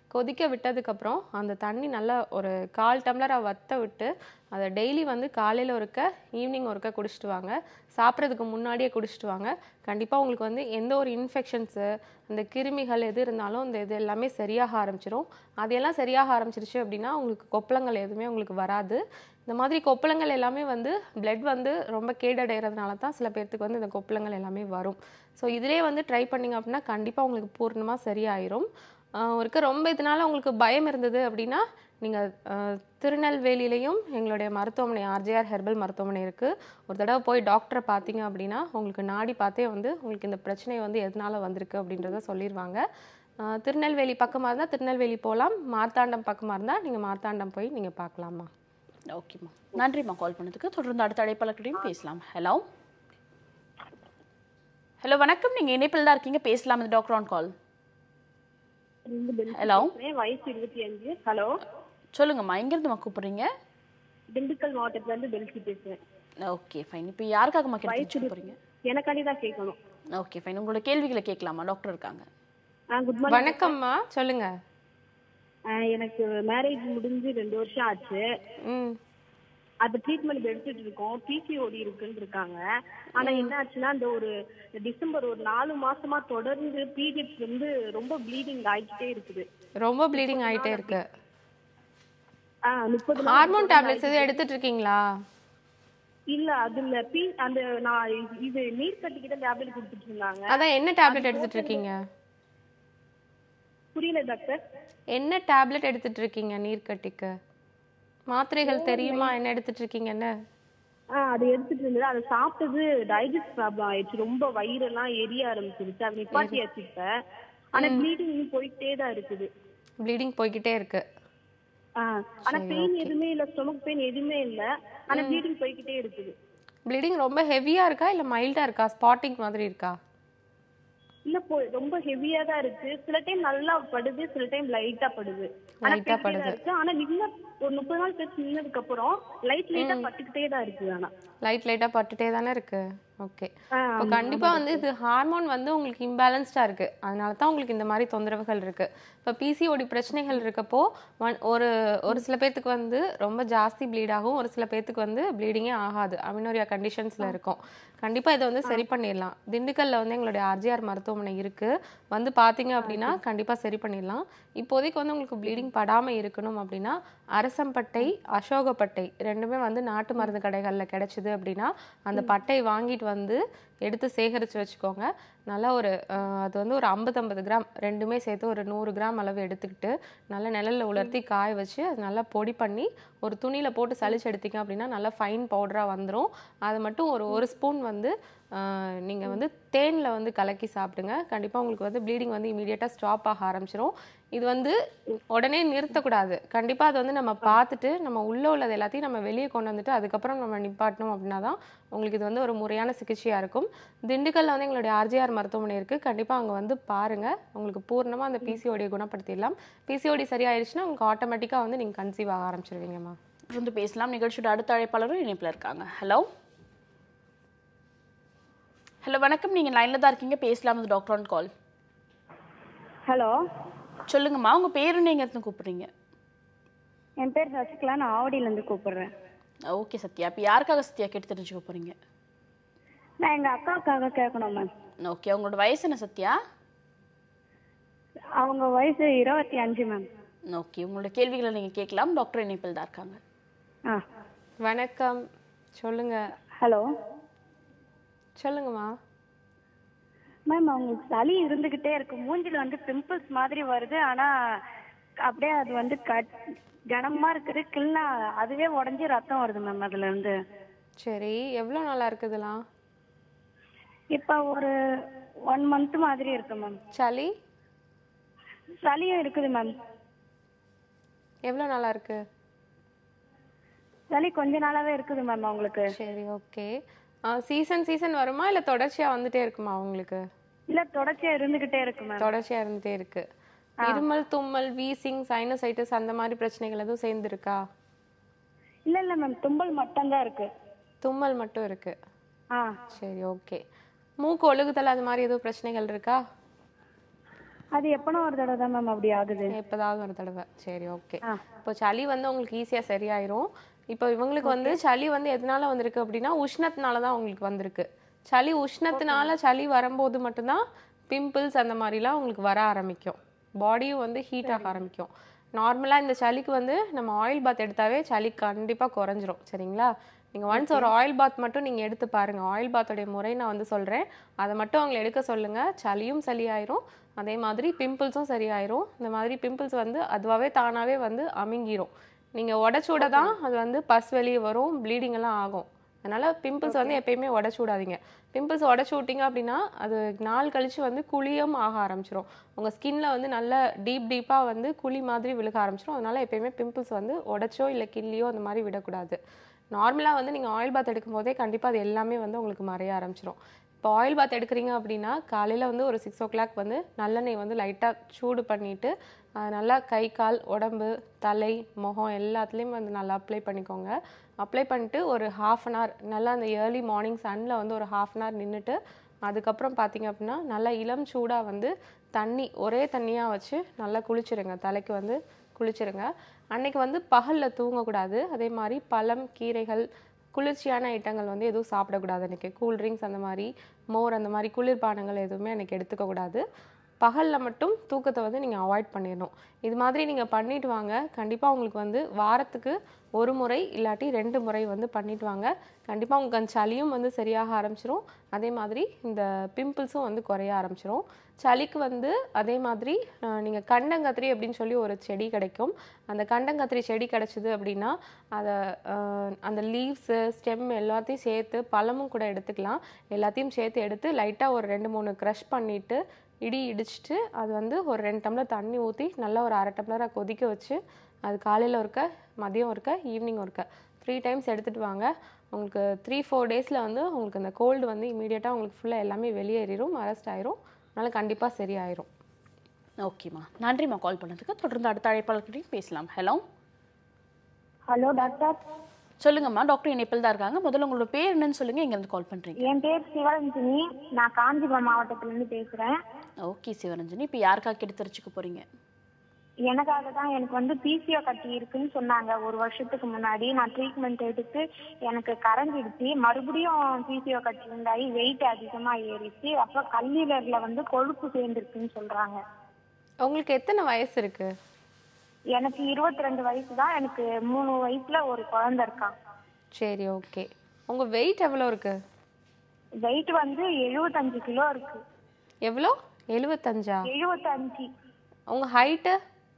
கொதிக்க விட்டதுக்கப்புறம் அந்த தண்ணி நல்லா ஒரு கால் டம்ளரை வத்த விட்டு அதை டெய்லி வந்து காலையில் ஒருக்க ஈவினிங் ஒருக்க குடிச்சிட்டு வாங்க சாப்பிட்றதுக்கு முன்னாடியே குடிச்சிட்டு வாங்க கண்டிப்பாக உங்களுக்கு வந்து எந்த ஒரு இன்ஃபெக்ஷன்ஸு அந்த கிருமிகள் எது இருந்தாலும் இந்த இது எல்லாமே சரியாக ஆரம்பிச்சிரும் அதையெல்லாம் சரியாக ஆரம்பிச்சிருச்சு அப்படின்னா உங்களுக்கு கொப்பளங்கள் எதுவுமே உங்களுக்கு வராது இந்த மாதிரி கொப்பளங்கள் எல்லாமே வந்து blood வந்து ரொம்ப கேடடைகிறதுனால தான் சில பேர்த்துக்கு வந்து இந்த கொப்பளங்கள் எல்லாமே வரும் ஸோ இதிலே வந்து ட்ரை பண்ணிங்க அப்படின்னா கண்டிப்பாக உங்களுக்கு பூர்ணமாக சரியாயிரும் ஆஹ் ஒருக்க ரொம்ப இதனால உங்களுக்கு பயம் இருந்தது அப்படின்னா நீங்கள் திருநெல்வேலியிலையும் எங்களுடைய மருத்துவமனை ஆர்ஜிஆர் ஹெர்பல் மருத்துவமனை இருக்குது ஒரு தடவை போய் டாக்டரை பார்த்தீங்க அப்படின்னா உங்களுக்கு நாடி பார்த்தே வந்து உங்களுக்கு இந்த பிரச்சனை வந்து எதனால வந்திருக்கு அப்படின்றத சொல்லிடுவாங்க ஆஹ் திருநெல்வேலி பக்கமாக இருந்தால் திருநெல்வேலி போகலாம் மார்த்தாண்டம் பக்கமாக இருந்தால் நீங்கள் மார்த்தாண்டம் போய் நீங்கள் பார்க்கலாமா ஓகேம்மா நன்றிம்மா கால் பண்ணதுக்கு தொடர்ந்து அடுத்த அழைப்பாளர்கிட்டையும் பேசலாம் ஹலோ ஹலோ வணக்கம் நீங்க இணைப்பில் தான் இருக்கீங்க பேசலாம் இந்த டாக்டர் ஆன் கால் ஹலோ வயசு இருபத்தி அஞ்சு ஹலோ சொல்லுங்கம்மா எங்கேருந்துமா கூப்பிடுறீங்க திண்டுக்கல் மாவட்டத்துல இருந்து பெல்சி பேசுறேன் ஓகே ஃபைன் இப்போ யாருக்காகம்மா கேட்டு போறீங்க எனக்காண்டி தான் கேட்கணும் ஓகே ஃபைன் உங்களோட கேள்விகளை கேட்கலாமா டாக்டர் இருக்காங்க குட் மார்னிங் வணக்கம்மா சொல்லுங்க எனக்கு மேரேஜ் முடிஞ்சு ரெண்டு வருஷம் ஆச்சு ம் அது ட்ரீட்மெண்ட் எடுத்துட்டு இருக்கோம் பிசிஓடி இருக்குன்னு இருக்காங்க ஆனா என்ன ஆச்சுன்னா இந்த ஒரு டிசம்பர் ஒரு நாலு மாசமா தொடர்ந்து பீரியட்ஸ் வந்து ரொம்ப ப்ளீடிங் ஆகிட்டே இருக்குது ரொம்ப ப்ளீடிங் ஆயிட்டே இருக்கு ஆ முப்பது நாள் ஹார்மோன் டேப்லெட்ஸ் எதுவும் எடுத்துட்டு இருக்கீங்களா இல்ல அதுல பி அந்த நான் இது நீர் கட்டிக்கிட்ட டேப்லெட் கொடுத்துட்டு இருந்தாங்க அதான் என்ன டேப்லெட் எடுத்துட்டு இருக்கீங்க புரியல டாக்டர் என்ன டேப்லெட் எடுத்துட்டு இருக்கீங்க நீர்க்கட்டிக்கு மாத்திரைகள் தெரியுமா என்ன எடுத்துட்டு இருக்கீங்கன்னு ஆ அது எடுத்துட்டு இருந்தது அதை சாப்பிட்டது டைஜஸ்ட் ப்ராப்ளம் ஆயிடுச்சு ரொம்ப வயிறெல்லாம் எரிய ஆரம்பிச்சிருச்சு அது நிப்பாட்டியாச்சு இப்ப ஆனா ப்ளீடிங் போயிட்டே தான் இருக்குது ப்ளீடிங் போய்கிட்டே இருக்கு ஆ ஆனா பெயின் எதுவுமே இல்ல ஸ்டொமக் பெயின் எதுவுமே இல்ல ஆனா ப்ளீடிங் போய்கிட்டே இருக்குது ப்ளீடிங் ரொம்ப ஹெவியா இருக்கா இல்ல மைல்டா இருக்கா ஸ்பாட்டிங் மாதிரி இருக்கா இல்ல போ ரொம்ப ஹெவியா தான் இருக்கு சில டைம் நல்லா படுது சில டைம் லைட்டா படுது ஆனா Light ஆ பெருசா படுது. இருக்கு ஆனா நின்ன ஒரு முப்பது நாள் கழிச்சு நின்னதுக்கு அப்புறம் லைட் லைட்டா பட்டுக்கிட்டே தான் இருக்கு ஆனா லைட் லைட்டா பட்டுட்டே தானே இருக்கு ஓகே ஆ, இப்போ கண்டிப்பா வந்து இது ஹார்மோன் வந்து உங்களுக்கு இம்பேலன்ஸ்டா இருக்கு அதனால தான் உங்களுக்கு இந்த மாதிரி தொந்தரவுகள் இருக்கு இப்போ பிசிஓடி பிரச்சனைகள் இருக்கப்போ ஒன் ஒரு ஒரு சில பேர்த்துக்கு வந்து ரொம்ப ஜாஸ்தி ப்ளீட் ஆகும் ஒரு சில பேர்த்துக்கு வந்து ப்ளீடிங்கே ஆகாது அமினோரியா கண்டிஷன்ஸ்ல இருக்கும் கண்டிப்பா இதை வந்து சரி பண்ணிடலாம் திண்டுக்கல்ல வந்து எங்களுடைய ஆர்ஜிஆர் மருத்துவமனை இருக்கு வந்து பாத்தீங்க அப்படின்னா கண்டிப்பா சரி பண்ணிடலாம் இப்போதைக்கு வந்து உங்களுக்கு ப்ளீடிங் படாம இருக்கணும் அப்படின்னா அரசம்பட்டை அசோகப்பட்டை ரெண்டுமே வந்து நாட்டு மருந்து கடைகள்ல கிடைச்சிது அப்படின்னா அந்த பட்டை வாங்கிட்டு வந்து எடுத்து சேகரித்து வச்சுக்கோங்க நல்லா ஒரு அஹ், அது வந்து ஒரு ஐம்பது ஐம்பது கிராம் ரெண்டுமே சேர்த்து ஒரு நூறு கிராம் அளவு எடுத்துக்கிட்டு நல்லா நிழல்ல உலர்த்தி காய வச்சு அது நல்லா பொடி பண்ணி ஒரு துணியில் போட்டு சலிச்சு எடுத்தீங்க அப்படின்னா நல்லா ஃபைன் பவுடராக வந்துடும் அதை மட்டும் ஒரு ஒரு ஸ்பூன் வந்து நீங்கள் வந்து தேனில் வந்து கலக்கி சாப்பிடுங்க கண்டிப்பாக உங்களுக்கு வந்து ப்ளீடிங் வந்து இமீடியட்டாக ஸ்டாப் ஆக ஆரம்பிச்சிரும் இது வந்து உடனே நிறுத்தக்கூடாது கண்டிப்பாக அது வந்து நம்ம பார்த்துட்டு நம்ம உள்ளே உள்ளது எல்லாத்தையும் நம்ம வெளியே கொண்டு வந்துட்டு அதுக்கப்புறம் நம்ம நிப்பாட்டணும் அப்படின்னா தான் உங்களுக்கு இது வந்து ஒரு முறையான சிகிச்சையாக இருக்கும் திண்டுக்கல்ல வந்து எங்களுடைய ஆர்ஜிஆர் மருத்துவமனை இருக்குது கண்டிப்பாக அங்கே வந்து பாருங்கள் உங்களுக்கு பூர்ணமாக அந்த பிசிஓடியை குணப்படுத்திடலாம் பிசிஓடி சரியாயிருச்சுன்னா உங்களுக்கு ஆட்டோமேட்டிக்காக வந்து நீங்கள் கன்சீவ் ஆக ஆரம்பிச்சிருவீங்கம்மா தொடர்ந்து பேசலாம் நிகழ்ச்சியோட அடுத்த அழைப்பாளரும் இணைப்பில் இருக்காங்க ஹலோ ஹலோ வணக்கம் நீங்க லைன்ல தான் இருக்கீங்க பேசலாம் இது டாக்டர் ஆன் கால் ஹலோ சொல்லுங்கம்மா உங்க பேரு நீங்க இருந்து கூப்பிடுறீங்க என் பேர் சசிகலா நான் ஆவடியிலேருந்து கூப்பிடுறேன் ஓகே சத்யா இப்போ யாருக்காக சத்யா கேட்டு தெரிஞ்சுக்க போறீங்க நான் எங்கள் அக்காவுக்காக கேட்கணும் மேம் ஓகே உங்களோட வயசு என்ன சத்யா அவங்க வயசு இருபத்தி அஞ்சு மேம் ஓகே உங்களோட கேள்விகளை நீங்க கேட்கலாம் டாக்டர் இணைப்பில் தான் இருக்காங்க ஆ வணக்கம் சொல்லுங்க ஹலோ சொல்லுங்கம்மா மேம் அவங்களுக்கு சளி இருந்துகிட்டே இருக்கு மூஞ்சில வந்து பிம்பிள்ஸ் மாதிரி வருது ஆனா அப்படியே அது வந்து கட் கனமா இருக்குது கிள்னா அதுவே உடஞ்சி ரத்தம் வருது மேம் அதுல இருந்து சரி எவ்வளோ நாளா இருக்குதுலாம் இப்போ ஒரு ஒன் மந்த் மாதிரி இருக்கு மேம் சளி சளியும் இருக்குது மேம் எவ்வளோ நாளா இருக்கு சளி கொஞ்ச நாளாவே இருக்குது மேம் அவங்களுக்கு சரி ஓகே சீசன் சீசன் வருமா இல்லை தொடர்ச்சியாக வந்துட்டே இருக்குமா உங்களுக்கு இல்ல தொடர்ச்சியா இருந்துகிட்டே இருக்கு மேம் தொடர்ச்சியாக இருந்துட்டே இருக்கு இருமல் தும்மல் வீசிங் சைனசைட்டிஸ் அந்த மாதிரி பிரச்சனைகள் எதுவும் சேர்ந்து இருக்கா இல்ல இல்ல மேம் தும்பல் மட்டும்தான் இருக்கு தும்மல் மட்டும் இருக்கு ஆ சரி ஓகே மூக்கு ஒழுகுதல் அது மாதிரி எதுவும் பிரச்சனைகள் இருக்கா அது எப்பனா ஒரு தடவை தான் மேம் அப்படி ஆகுது எப்போதாவது ஒரு தடவை சரி ஓகே ஆ. இப்போ சளி வந்து உங்களுக்கு ஈஸியாக சரியாயிரும் இப்போ இவங்களுக்கு வந்து சளி வந்து எதனால வந்திருக்கு அப்படின்னா உஷ்ணத்தினால தான் உங்களுக்கு வந்திருக்கு சளி உஷ்ணத்தினால சளி வரும்போது மட்டும்தான் பிம்பிள்ஸ் அந்த மாதிரிலாம் உங்களுக்கு வர ஆரம்பிக்கும் பாடியும் வந்து ஹீட் ஆக ஆரம்பிக்கும் நார்மலாக இந்த சளிக்கு வந்து நம்ம ஆயில் பாத் எடுத்தாவே சளி கண்டிப்பாக குறைஞ்சிரும் சரிங்களா நீங்கள் ஒன்ஸ் ஒரு ஆயில் பாத் மட்டும் நீங்கள் எடுத்து பாருங்கள் ஆயில் பாத்தோடைய முறை நான் வந்து சொல்கிறேன் அதை மட்டும் அவங்களை எடுக்க சொல்லுங்கள் சளியும் சரியாயிரும் அதே மாதிரி பிம்பிள்ஸும் சரியாயிரும் இந்த மாதிரி பிம்பிள்ஸ் வந்து அதுவாகவே தானாகவே வந்து அமுங்கிரும் நீங்கள் உடச்சு விட தான் அது வந்து பஸ் வெளியே வரும் ப்ளீடிங் எல்லாம் ஆகும் அதனால் பிம்பிள்ஸ் வந்து எப்பயுமே உடச்சு விடாதீங்க பிம்பிள்ஸ் உடச்சு விட்டீங்க அப்படின்னா அது நாள் கழிச்சு வந்து குழியும் ஆக ஆரம்பிச்சிரும் உங்கள் ஸ்கின்ல வந்து நல்ல டீப் டீப்பாக வந்து குழி மாதிரி விழுக ஆரம்பிச்சிரும் அதனால எப்பயுமே பிம்பிள்ஸ் வந்து உடச்சோ இல்லை கிள்ளியோ அந்த மாதிரி விடக்கூடாது நார்மலாக வந்து நீங்கள் ஆயில் பாத் எடுக்கும் போதே கண்டிப்பாக அது எல்லாமே வந்து உங்களுக்கு மறைய ஆரம்பிச்சிரும் இப்போ ஆயில் பாத் எடுக்கிறீங்க அப்படின்னா காலையில் வந்து ஒரு சிக்ஸ் ஓ கிளாக் வந்து நல்லெண்ணெய் வந்து லைட்டாக சூடு பண்ணிவிட்டு நல்லா கை கால் உடம்பு தலை முகம் எல்லாத்துலேயும் வந்து நல்லா அப்ளை பண்ணிக்கோங்க அப்ளை பண்ணிட்டு ஒரு ஹாஃப் அன் ஹவர் நல்லா அந்த ஏர்லி மார்னிங் சன்னில் வந்து ஒரு ஹாஃப் அன் ஹவர் நின்றுட்டு அதுக்கப்புறம் பார்த்தீங்க அப்படின்னா நல்லா இளம் சூடாக வந்து தண்ணி ஒரே தண்ணியாக வச்சு நல்லா குளிச்சிருங்க தலைக்கு வந்து குளிச்சிருங்க அன்னைக்கு வந்து பகலில் தூங்கக்கூடாது அதே மாதிரி பழம் கீரைகள் குளிர்ச்சியான ஐட்டங்கள் வந்து எதுவும் சாப்பிடக்கூடாது அன்றைக்கி கூல் ட்ரிங்க்ஸ் அந்த மாதிரி மோர் அந்த மாதிரி குளிர்பானங்கள் எதுவுமே அன்றைக்கி எடுத்துக்கக்கூடாது பகலில் மட்டும் தூக்கத்தை வந்து நீங்கள் அவாய்ட் பண்ணிடணும் இது மாதிரி நீங்கள் பண்ணிட்டு வாங்க கண்டிப்பாக உங்களுக்கு வந்து வாரத்துக்கு ஒரு முறை இல்லாட்டி ரெண்டு முறை வந்து பண்ணிட்டு வாங்க கண்டிப்பாக உங்களுக்கு அந்த சளியும் வந்து சரியாக ஆரம்பிச்சிரும் அதே மாதிரி இந்த பிம்பிள்ஸும் வந்து குறைய ஆரம்பிச்சிரும் சளிக்கு வந்து அதே மாதிரி நீங்கள் கண்டங்கத்திரி அப்படின்னு சொல்லி ஒரு செடி கிடைக்கும் அந்த கண்டங்கத்திரி செடி கிடைச்சிது அப்படின்னா அதை அஹ், அந்த லீவ்ஸு ஸ்டெம் எல்லாத்தையும் சேர்த்து பழமும் கூட எடுத்துக்கலாம் எல்லாத்தையும் சேர்த்து எடுத்து லைட்டாக ஒரு ரெண்டு மூணு க்ரஷ் பண்ணிவிட்டு இடி இடிச்சிட்டு அது வந்து ஒரு ரெண்டு டம்ளர் தண்ணி ஊற்றி நல்லா ஒரு அரை டம்ளரை கொதிக்க வச்சு அது காலையில் ஒருக்க மதியம் ஒருக்க ஈவினிங் ஒருக்க த்ரீ டைம்ஸ் எடுத்துகிட்டு வாங்க உங்களுக்கு த்ரீ ஃபோர் டேஸில் வந்து உங்களுக்கு அந்த கோல்டு வந்து இமீடியட்டாக உங்களுக்கு ஃபுல்லாக எல்லாமே வெளியேறிடும் அரெஸ்ட் ஆயிரும் அதனால் கண்டிப்பாக சரியாயிரும் ஓகேம்மா நன்றிம்மா கால் பண்ணதுக்கு தொடர்ந்து அடுத்த அழைப்பாளர்கிட்டையும் பேசலாம் ஹலோ ஹலோ டாக்டர் சொல்லுங்கம்மா டாக்டர் இணைப்பில் தான் இருக்காங்க முதல்ல உங்களோட பேர் என்னன்னு சொல்லுங்க எங்கேருந்து கால் பண்றீங்க என் பேர் சிவரஞ்சனி நான் காஞ்சிபுரம் மாவட்டத்துல இருந்து பேசுறேன் ஓகே சிவரஞ்சனி இப்போ யாருக்காக கெடுத்து தெரிச்சுக்க போறீங்க எனக்காக தான் எனக்கு வந்து பிசிஓ கட்டி இருக்குன்னு சொன்னாங்க ஒரு வருஷத்துக்கு முன்னாடி நான் ட்ரீட்மெண்ட் எடுத்து எனக்கு கரைஞ்சிடுச்சு மறுபடியும் பிசிஓ கட்டி உண்டாகி வெயிட் அதிகமா ஏறிச்சு அப்புறம் கல்லீரல்ல வந்து கொழுப்பு சேர்ந்துருக்குன்னு சொல்றாங்க உங்களுக்கு எத்தனை வயசு இருக்கு எனக்கு இருபத்தி ரெண்டு வயசு தான் எனக்கு மூணு வயசுல ஒரு குழந்தை இருக்கான் சரி ஓகே உங்கள் வெயிட் எவ்வளோ இருக்கு வெயிட் வந்து எழுபத்தஞ்சு கிலோ இருக்கு எவ்வளோ எழுபத்தஞ்சா எழுபத்தஞ்சு உங்கள் ஹைட்டு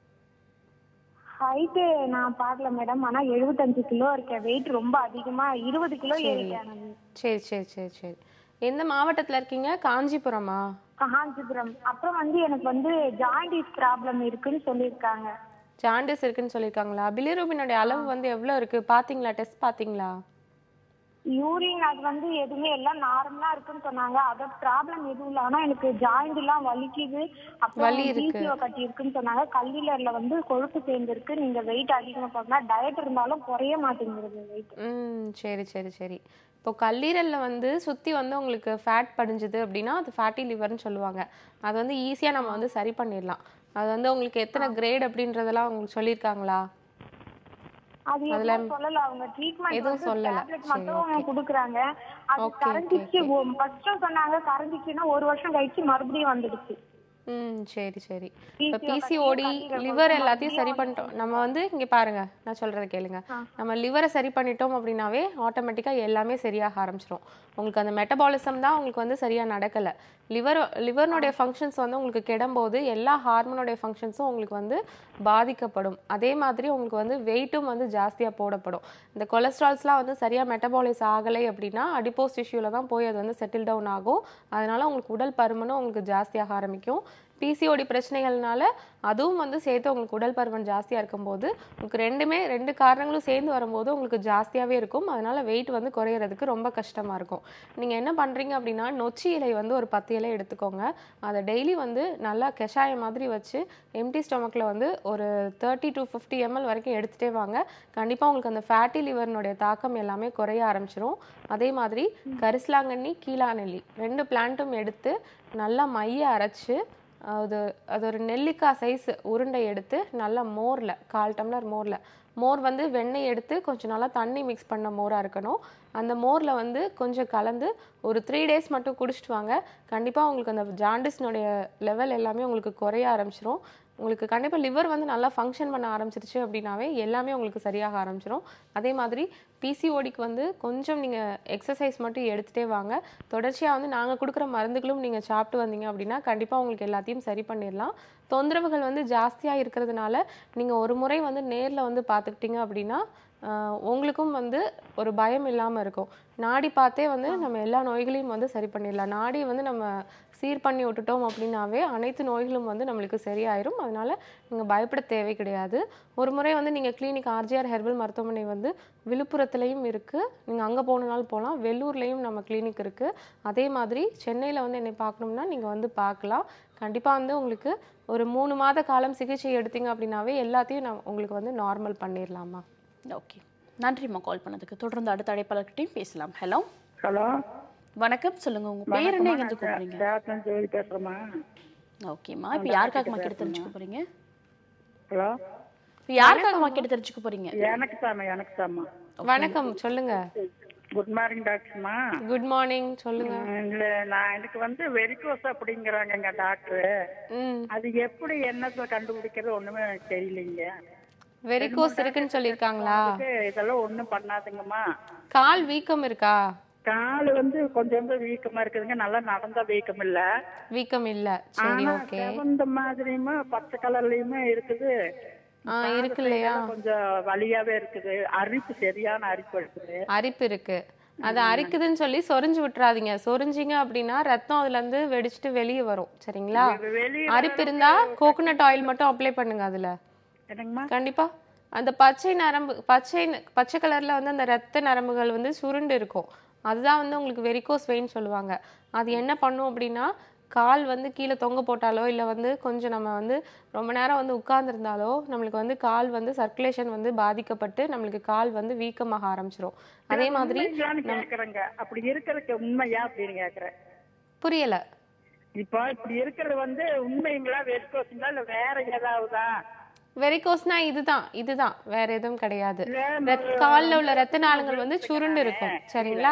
ஹைட்டு நான் பார்க்கல மேடம் ஆனா எழுபத்தஞ்சு கிலோ இருக்கேன் வெயிட் ரொம்ப அதிகமா இருபது கிலோ ஏறிட்டேன் நான். சரி சரி சரி சரி எந்த மாவட்டத்தில் இருக்கீங்க காஞ்சிபுரமா காஞ்சிபுரம் அப்புறம் வந்து எனக்கு வந்து ஜாண்டிஸ் ப்ராப்ளம் இருக்குன்னு சொல்லியிருக்காங்க ஜாண்டிஸ் இருக்குன்னு சொல்லியிருக்காங்களா பிலிரூபினுடைய அளவு வந்து எவ்வளோ இருக்கு பார்த்தீங்களா டெஸ்ட் பார்த்தீங்களா யூரின் அது வந்து எதுவுமே எல்லாம் நார்மலா இருக்குன்னு சொன்னாங்க அதோட ப்ராப்ளம் எதுவும் இல்லை ஆனா எனக்கு ஜாயிண்ட் எல்லாம் வலிக்குது அப்புறம் வலி இருக்கு. பிசிஓ கட்டி இருக்குன்னு சொன்னாங்க கல்லீரல்ல வந்து கொழுப்பு சேர்ந்துருக்கு நீங்க வெயிட் அதிகமா பார்க்கணும் டயட் இருந்தாலும் குறைய மாட்டேங்குது வெயிட் ம் சரி சரி சரி இப்போ கல்லீரலில் வந்து சுற்றி வந்து உங்களுக்கு ஃபேட் படிஞ்சுது அப்படின்னா அது ஃபேட்டி லிவர்னு சொல்லுவாங்க அது வந்து ஈஸியாக நம்ம வந்து சரி பண்ணிடலாம் அது வந்து உங்களுக்கு எத்தனை கிரேட் அப்படின்றதெல்லாம் உங்களுக்கு சொல்லியிருக்காங்களா அது எதுவும் சொல்லல அவங்க ட்ரீட்மெண்ட் எதுவும் வந்து சொல்லல. டேப்லெட் சரி, மட்டும் கொடுக்குறாங்க அது Okay, okay, கரைஞ்சிச்சு ஃபர்ஸ்ட் சொன்னாங்க கரைஞ்சிச்சுன்னா ஒரு வருஷம் கழிச்சு மறுபடியும் வந்துடுச்சு ம் சரி சரி PCO இப்போ கட்டி பிசிஓடி கல்லீரல் லிவர் வந்து எல்லாத்தையும் சரி மறுபடியும் பண்ணிட்டோம் நம்ம வந்து இங்கே பாருங்க நான் சொல்கிறத கேளுங்க நம்ம லிவரை சரி பண்ணிட்டோம் அப்படின்னாவே ஆட்டோமேட்டிக்காக எல்லாமே சரியாக ஆரம்பிச்சிரும் உங்களுக்கு அந்த மெட்டபாலிசம் தான் உங்களுக்கு வந்து சரியாக நடக்கலை லிவர் லிவர்னுடைய ஃபங்க்ஷன்ஸ் வந்து உங்களுக்கு கெடும்போது எல்லா ஹார்மோனுடைய ஃபங்க்ஷன்ஸும் உங்களுக்கு வந்து பாதிக்கப்படும் அதே மாதிரி உங்களுக்கு வந்து வெயிட்டும் வந்து ஜாஸ்தியாக போடப்படும் இந்த கொலஸ்ட்ரால்ஸ்லாம் வந்து சரியாக மெட்டபாலைஸ் ஆகலை அப்படின்னா அடிப்போஸ் டிஷ்யூவில் தான் போய் அது வந்து செட்டில் டவுன் ஆகும் அதனால உங்களுக்கு உடல் பருமனும் உங்களுக்கு ஜாஸ்தியாக ஆரம்பிக்கும் பிசிஓடி பிரச்சனைகள்னால அதுவும் வந்து சேர்த்து உங்களுக்கு உடல் பருமன் ஜாஸ்தியாக இருக்கும்போது உங்களுக்கு ரெண்டுமே ரெண்டு காரணங்களும் சேர்ந்து வரும்போது உங்களுக்கு ஜாஸ்தியாகவே இருக்கும் அதனால வெயிட் வந்து குறையிறதுக்கு ரொம்ப கஷ்டமாக இருக்கும் நீங்கள் என்ன பண்ணுறீங்க அப்படின்னா நொச்சி இலை வந்து ஒரு பத்து இலை எடுத்துக்கோங்க அதை டெய்லி வந்து நல்லா கஷாயம் மாதிரி வச்சு எம்டி ஸ்டொமக்கில் வந்து ஒரு தேர்ட்டி டு ஃபிஃப்டி எம்எல் வரைக்கும் எடுத்துகிட்டே வாங்க கண்டிப்பாக உங்களுக்கு அந்த ஃபேட்டி லிவர்னுடைய தாக்கம் எல்லாமே குறைய ஆரம்பிச்சிரும் அதே மாதிரி கரிசலாங்கண்ணி கீழாநெல்லி ரெண்டு பிளான்ட்டும் எடுத்து நல்லா மைய அரைச்சு அது அது ஒரு நெல்லிக்காய் சைஸ் உருண்டை எடுத்து நல்லா மோரில் கால் டம்ளர் மோரில் மோர் வந்து வெண்ணெய் எடுத்து கொஞ்சம் நல்லா தண்ணி மிக்ஸ் பண்ண மோராக இருக்கணும் அந்த மோரில் வந்து கொஞ்சம் கலந்து ஒரு த்ரீ டேஸ் மட்டும் குடிச்சிட்டு வாங்க கண்டிப்பாக உங்களுக்கு அந்த ஜாண்டிஸ்னுடைய லெவல் எல்லாமே உங்களுக்கு குறைய ஆரம்பிச்சிரும் உங்களுக்கு கண்டிப்பாக லிவர் வந்து நல்லா ஃபங்க்ஷன் பண்ண ஆரம்பிச்சிருச்சு அப்படின்னாவே எல்லாமே உங்களுக்கு சரியாக ஆரம்பிச்சிரும் அதே மாதிரி பிசிஓடிக்கு வந்து கொஞ்சம் நீங்கள் எக்ஸசைஸ் மட்டும் எடுத்துகிட்டே வாங்க தொடர்ச்சியாக வந்து நாங்கள் கொடுக்குற மருந்துகளும் நீங்கள் சாப்பிட்டு வந்தீங்க அப்படின்னா கண்டிப்பாக உங்களுக்கு எல்லாத்தையும் சரி பண்ணிடலாம் தொந்தரவுகள் வந்து ஜாஸ்தியாக இருக்கிறதுனால நீங்கள் ஒரு முறை வந்து நேரில் வந்து பார்த்துக்கிட்டீங்க அப்படின்னா ஆஹ் உங்களுக்கும் வந்து ஒரு பயம் இல்லாமல் இருக்கும் நாடி பார்த்தே வந்து நம்ம எல்லா நோய்களையும் வந்து சரி பண்ணிடலாம் நாடி வந்து நம்ம சீர் பண்ணி விட்டுட்டோம் அப்படின்னாவே அனைத்து நோய்களும் வந்து நம்மளுக்கு சரியாயிரும் அதனால நீங்கள் பயப்பட தேவை கிடையாது ஒரு முறை வந்து நீங்கள் கிளினிக் ஆர்ஜிஆர் ஹெர்பல் மருத்துவமனை வந்து விழுப்புரத்துலையும் இருக்குது நீங்கள் அங்கே போகணுனாலும் போகலாம் வெள்ளூர்லேயும் நம்ம கிளினிக் இருக்குது அதே மாதிரி சென்னையில் வந்து என்னை பார்க்கணும்னா நீங்கள் வந்து பார்க்கலாம் கண்டிப்பாக வந்து உங்களுக்கு ஒரு மூணு மாத காலம் சிகிச்சை எடுத்தீங்க அப்படின்னாவே எல்லாத்தையும் நான் உங்களுக்கு வந்து நார்மல் பண்ணிடலாமா ஓகே நன்றிம்மா கால் பண்ணதுக்கு தொடர்ந்து அடுத்த அழைப்பாளர்கிட்டையும் பேசலாம் ஹலோ ஹலோ வணக்கம் சொல்லுங்க உங்க பேர் என்ன எங்க இருந்து கூப்பிடுறீங்க சேத்தன் ஜோதி பேசுறேம்மா ஓகேம்மா இப்போ யாருக்காகமா கேட்டு தெரிஞ்சுக்க போறீங்க ஹலோ இப்போ யாருக்காகமா கேட்டு தெரிஞ்சுக்க போறீங்க எனக்கு தாம்மா எனக்கு தாம்மா வணக்கம் சொல்லுங்க குட் மார்னிங் டாக்டர்மா குட் மார்னிங் சொல்லுங்க இல்ல நான் எனக்கு வந்து வெரிகோஸ் அப்படிங்கிறாங்கங்க டாக்டர் ம் அது எப்படி என்னத்தை கண்டுபிடிக்கிறது ஒண்ணுமே எனக்கு தெரியலைங்க வெரிகோஸ் இருக்குன்னு சொல்லியிருக்காங்களா அதுக்கு இதெல்லாம் ஒண்ணும் பண்ணாதுங்கம்மா கால் வீக்கம் இருக்கா கால் வந்து கொஞ்சம் கொஞ்சம் வீக்கமா இருக்குதுங்க நல்லா நடந்தா வீக்கம் இல்ல வீக்கம் இல்ல சரி ஆனா ஓகே செவந்த மாதிரியுமே பச்சை கலர்லயுமே இருக்குது ஆ இருக்கு இல்லையா கொஞ்சம் வலியாவே இருக்குது அரிப்பு சரியான அரிப்பு இருக்குது அரிப்பு இருக்கு அது அரிக்குதுன்னு சொல்லி சொரிஞ்சு விட்டுறாதீங்க சொரிஞ்சிங்க அப்படின்னா ரத்தம் அதுல இருந்து வெடிச்சிட்டு வெளியே வரும் சரிங்களா வெளியே அரிப்பு இருந்தா கோகோனட் ஆயில் மட்டும் அப்ளை பண்ணுங்க அதுல என்னங்கம்மா கண்டிப்பா அந்த பச்சை நரம்பு பச்சை ந- பச்சை கலர்ல வந்து அந்த ரத்த நரம்புகள் வந்து சுருண்டு இருக்கும் அதுதான் வந்து உங்களுக்கு வெரிகோஸ் வெயின் சொல்லுவாங்க அது என்ன பண்ணும் அப்படின்னா கால் வந்து கீழே தொங்க போட்டாலோ இல்லை வந்து கொஞ்சம் நம்ம வந்து ரொம்ப நேரம் வந்து உட்கார்ந்திருந்தாலோ நம்மளுக்கு வந்து கால் வந்து சர்க்குலேஷன் வந்து பாதிக்கப்பட்டு நம்மளுக்கு கால் வந்து வீக்கமாக ஆரம்பிச்சிரும் அதே மாதிரி உண்மைங்களான்னு கேக்குறேங்க அப்படி இருக்கிறதுக்கு உண்மையா அப்படின்னு கேக்குறேன் புரியல இப்போ இப்படி இருக்கிறது வந்து உண்மைங்களா வெறுக்கோசுங்களா இல்ல வேற ஏதாவதா வெரிகோஸ்னா இதுதான் இதுதான் வேற எதுவும் கிடையாது இல்ல, ரத்- கால்ல உள்ள ரத்த நாளங்கள் வந்து சுருண்டு இருக்கும் சரிங்களா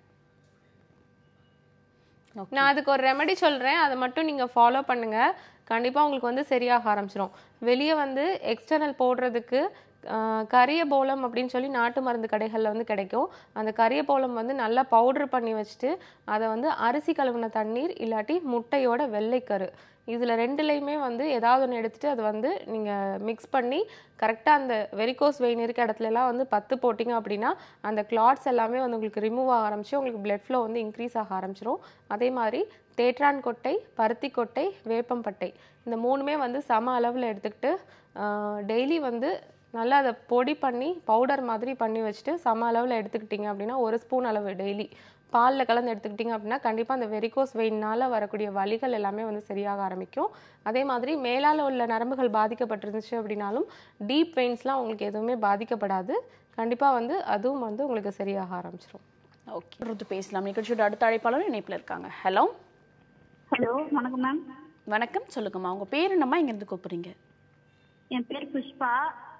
நான் அதுக்கு ஒரு ரெமெடி சொல்றேன் அதை மட்டும் நீங்க ஃபாலோ பண்ணுங்க கண்டிப்பா உங்களுக்கு வந்து சரியாக ஆரம்பிச்சிரும் வெளியே வந்து எக்ஸ்டர்னல் போடுறதுக்கு ஆஹ், கரிய போலம் அப்படின்னு சொல்லி நாட்டு மருந்து கடைகளில் வந்து கிடைக்கும் அந்த கரிய போலம் வந்து நல்லா பவுடர் பண்ணி வச்சுட்டு அதை வந்து அரிசி கழுவின தண்ணீர் இல்லாட்டி முட்டையோட வெள்ளைக்கரு இதில் ரெண்டுலேயுமே வந்து ஏதாவது ஒன்று எடுத்துட்டு அதை வந்து நீங்கள் மிக்ஸ் பண்ணி கரெக்டாக அந்த வெரிகோஸ் வெயின் இருக்க இடத்துலலாம் வந்து பத்து போட்டிங்க அப்படின்னா அந்த கிளாட்ஸ் எல்லாமே வந்து உங்களுக்கு ரிமூவ் ஆக ஆரம்பிச்சு உங்களுக்கு blood flow வந்து இன்க்ரீஸ் ஆக ஆரம்பிச்சிரும் அதே மாதிரி தேற்றான் கொட்டை பருத்தி கொட்டை வேப்பம்பட்டை இந்த மூணுமே வந்து சம அளவில் எடுத்துக்கிட்டு டெய்லி வந்து நல்லா அதை பொடி பண்ணி பவுடர் மாதிரி பண்ணி வச்சுட்டு சம அளவில் எடுத்துக்கிட்டீங்க அப்படின்னா ஒரு ஸ்பூன் அளவு டெய்லி பாலில் கலந்து எடுத்துக்கிட்டீங்க அப்படின்னா கண்டிப்பாக அந்த வெரிகோஸ் வெயினால் வரக்கூடிய வலிகள் எல்லாமே வந்து சரியாக ஆரம்பிக்கும் அதே மாதிரி மேலால் உள்ள நரம்புகள் பாதிக்கப்பட்டிருந்துச்சு அப்படின்னாலும் டீப் வெயின்ஸ்லாம் உங்களுக்கு எதுவுமே பாதிக்கப்படாது கண்டிப்பாக வந்து அதுவும் வந்து உங்களுக்கு சரியாக ஆரம்பிச்சிரும் ஓகே தொடர்ந்து பேசலாம் நிகழ்ச்சியோட அடுத்த அழைப்பாளர் இணைப்புல இருக்காங்க ஹலோ ஹலோ வணக்கம் மேம் வணக்கம் சொல்லுங்கம்மா உங்க பேர் என்னம்மா எங்க இருந்து கூப்பிடுறீங்க என் பேர் புஷ்பா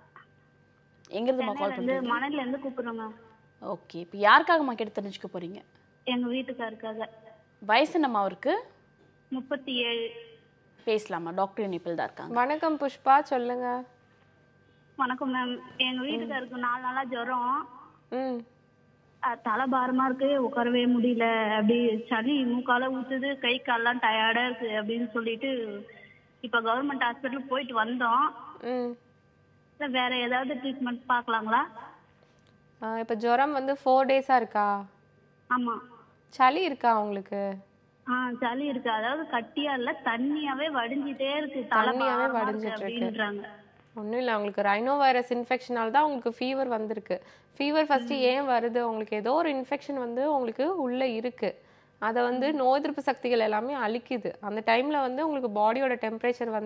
எங்க இருந்துமா கால் சென்னையில இருந்து பண்றீங்க மணல்ல இருந்து கூப்பிடுறோம் மேம் ஓகே இப்போ யாருக்காகம்மா கேட்டு தெரிஞ்சுக்க போறீங்க எங்க வீட்டுக்காருக்காக வயசு என்னம்மா அவருக்கு முப்பத்தி ஏழு பேசலாமா டாக்டர் இணைப்பில் தான் இருக்காங்க வணக்கம் புஷ்பா சொல்லுங்க வணக்கம் மேம் எங்க வீட்டுக்காருக்கு நாலு நாளா ஜுரம் ம் அஹ் தலை பாரமா இருக்கு உட்காரவே முடியல அப்படி சளி மூக்கால ஊத்துது கை கால்லாம் டயர்டா இருக்கு அப்படின்னு சொல்லிட்டு இப்ப கவர்மெண்ட் ஹாஸ்பிட்டல் போயிட்டு வந்தோம் ம் இல்ல வேற ஏதாவது ட்ரீட்மெண்ட் பார்க்கலாங்களா இப்போ ஜுரம் வந்து ஃபோர் டேஸாக இருக்கா ஆமா சளி இருக்கா உங்களுக்கு ஆ சளி இருக்கு அதாவது கட்டியா இல்ல தண்ணியாவே வடிஞ்சிட்டே இருக்கு தலை தண்ணியாவே பாரமா இருக்கு வடிஞ்சிட்டு இருக்கு. அப்படின்றாங்க ஒன்றும் இல்லை உங்களுக்கு ரைனோ வைரஸ் இன்ஃபெக்ஷனால தான் உங்களுக்கு ஃபீவர் வந்திருக்கு ஃபீவர் ஃபஸ்ட்டு ஏன் வருது உங்களுக்கு ஏதோ ஒரு இன்ஃபெக்ஷன் வந்து உங்களுக்கு உள்ளே இருக்கு அதை வந்து நோய் எதிர்ப்பு சக்திகள் எல்லாமே அழிக்குது அந்த டைமில் வந்து உங்களுக்கு பாடியோட டெம்பரேச்சர் வந்து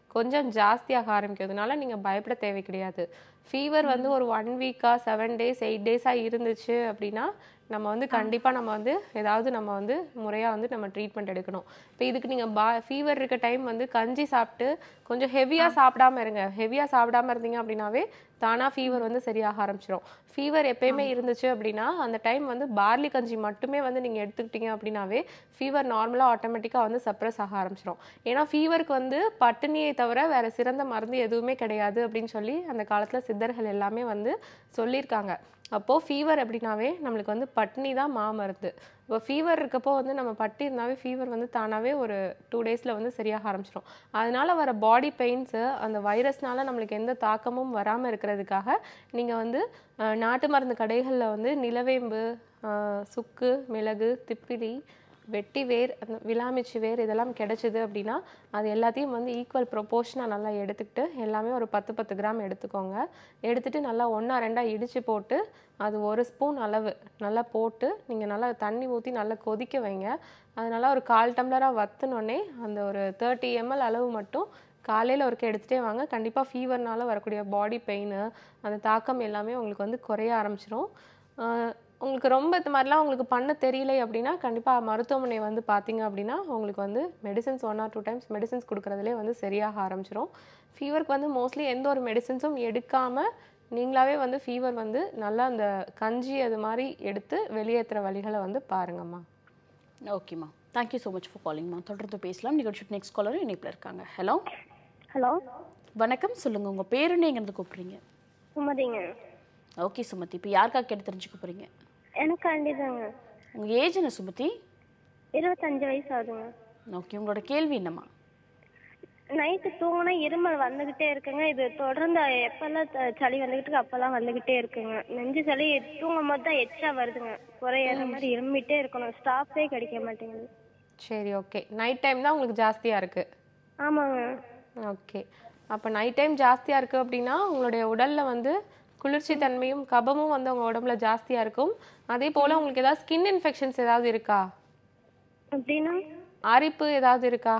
கொஞ்சம் ஜாஸ்தியாக ஆரம்பிக்கிறதுனால நீங்கள் பயப்பட தேவை கிடையாது ஃபீவர் வந்து ஒரு ஒன் வீக்கா செவன் டேஸ் எயிட் டேஸாக இருந்துச்சு அப்படின்னா நம்ம வந்து கண்டிப்பாக நம்ம வந்து ஏதாவது நம்ம வந்து முறையாக வந்து நம்ம ட்ரீட்மெண்ட் எடுக்கணும் இப்போ இதுக்கு நீங்கள் பா ஃபீவர் இருக்க டைம் வந்து கஞ்சி சாப்பிட்டு கொஞ்சம் ஹெவியாக சாப்பிடாம இருங்க ஹெவியாக சாப்பிடாம இருந்தீங்க அப்படின்னாவே தானாக ஃபீவர் வந்து சரியாக ஆரம்பிச்சிடும் ஃபீவர் எப்பயுமே இருந்துச்சு அப்படின்னா அந்த டைம் வந்து பார்லி கஞ்சி மட்டுமே வந்து நீங்கள் எடுத்துக்கிட்டீங்க அப்படின்னாவே ஃபீவர் நார்மலாக ஆட்டோமேட்டிக்காக வந்து சப்ரஸ் ஆக ஆரம்பிச்சிடும் ஏன்னா ஃபீவருக்கு வந்து பட்டினியை தவிர வேற சிறந்த மருந்து எதுவுமே கிடையாது அப்படின்னு சொல்லி அந்த காலத்தில் சித்தர்கள் எல்லாமே வந்து சொல்லியிருக்காங்க அப்போது ஃபீவர் அப்படின்னாவே நம்மளுக்கு வந்து பட்னி தான் மாமருந்து இப்போ ஃபீவர் இருக்கப்போ வந்து நம்ம பட்டி இருந்தாவே ஃபீவர் வந்து தானாகவே ஒரு டூ டேஸில் வந்து சரியாக ஆரம்பிச்சிடும் அதனால வர பாடி பெயின்ஸு அந்த வைரஸ்னால நம்மளுக்கு எந்த தாக்கமும் வராமல் இருக்கிறதுக்காக நீங்கள் வந்து அஹ், நாட்டு மருந்து கடைகளில் வந்து நிலவேம்பு அஹ், சுக்கு மிளகு திப்பிலி வெட்டி வேர் அந்த விளாமிச்சி வேர் இதெல்லாம் கிடைச்சிது அப்படின்னா அது எல்லாத்தையும் வந்து ஈக்குவல் ப்ரொபோர்ஷனாக நல்லா எடுத்துக்கிட்டு எல்லாமே ஒரு பத்து பத்து கிராம் எடுத்துக்கோங்க எடுத்துட்டு நல்லா ஒன்றா ரெண்டாக இடித்து போட்டு அது ஒரு ஸ்பூன் அளவு நல்லா போட்டு நீங்கள் நல்லா தண்ணி ஊற்றி நல்லா கொதிக்க வைங்க அது நல்லா ஒரு கால் டம்ளராக வத்துனோடனே அந்த ஒரு தேர்ட்டி எம்எல் அளவு மட்டும் காலையில் ஒருக்க எடுத்துகிட்டே வாங்க கண்டிப்பாக ஃபீவர்னால வரக்கூடிய பாடி பெயின் அந்த தாக்கம் எல்லாமே உங்களுக்கு வந்து குறைய ஆரம்பிச்சிரும் ஆஹ் உங்களுக்கு ரொம்ப இது மாதிரிலாம் உங்களுக்கு பண்ண தெரியலை அப்படின்னா கண்டிப்பாக மருத்துவமனை வந்து பார்த்தீங்க அப்படின்னா உங்களுக்கு வந்து medicines one or two times medicines கொடுக்குறதுலே வந்து சரியாக ஆரம்பிச்சிரும் ஃபீவருக்கு வந்து மோஸ்ட்லி எந்த ஒரு மெடிசின்ஸும் எடுக்காமல் நீங்களாவே வந்து ஃபீவர் வந்து நல்லா அந்த கஞ்சி அது மாதிரி எடுத்து வெளியேற்றுற வழிகளை வந்து பாருங்கம்மா ஓகேம்மா தேங்க்யூ ஸோ மச் ஃபார் காலிங்மா தொடர்ந்து பேசலாம் நிகழ்ச்சி நெக்ஸ்ட் காலரும் இணைப்பில் இருக்காங்க ஹலோ ஹலோ வணக்கம் சொல்லுங்க உங்க பேரு எங்கேருந்து கூப்பிடுறீங்க சுமதிங்க ஓகே சுமதி இப்போ யாருக்காக கேட்டு தெரிஞ்சுக்க போறீங்க எனக்காண்டி தாங்க உங்க ஏஜ் என்ன சுமதி இருபத்தஞ்சு வயசு ஆகுதுங்க ஓகே உங்களோட கேள்வி என்னம்மா நைட்டு தூங்கினா இருமல் வந்துகிட்டே இருக்குங்க இது தொடர்ந்து எப்பெல்லாம் த- சளி வந்துகிட்டு இருக்கு அப்பெல்லாம் வந்துகிட்டே இருக்குங்க நெஞ்சு சளி தூங்கும் போது தான் எச்சா வருதுங்க குறையிற மாதிரி இருமிட்டே இருக்கணும் ஸ்டாப்பே கிடைக்க மாட்டேங்குது சரி ஓகே நைட் டைம் தான் உங்களுக்கு ஜாஸ்தியாக இருக்குது ஆமாங்க ஓகே அப்போ நைட் டைம் ஜாஸ்தியாக இருக்குது அப்படின்னா உங்களுடைய உடலில் வந்து குளிர்ச்சி தன்மையும் கபமும் வந்து உங்கள் உடம்புல ஜாஸ்தியாக இருக்கும் அதே போல் உங்களுக்கு ஏதாவது ஸ்கின் இன்ஃபெக்ஷன்ஸ் ஏதாவது இருக்கா அப்படின்னா அரிப்பு ஏதாவது இருக்கா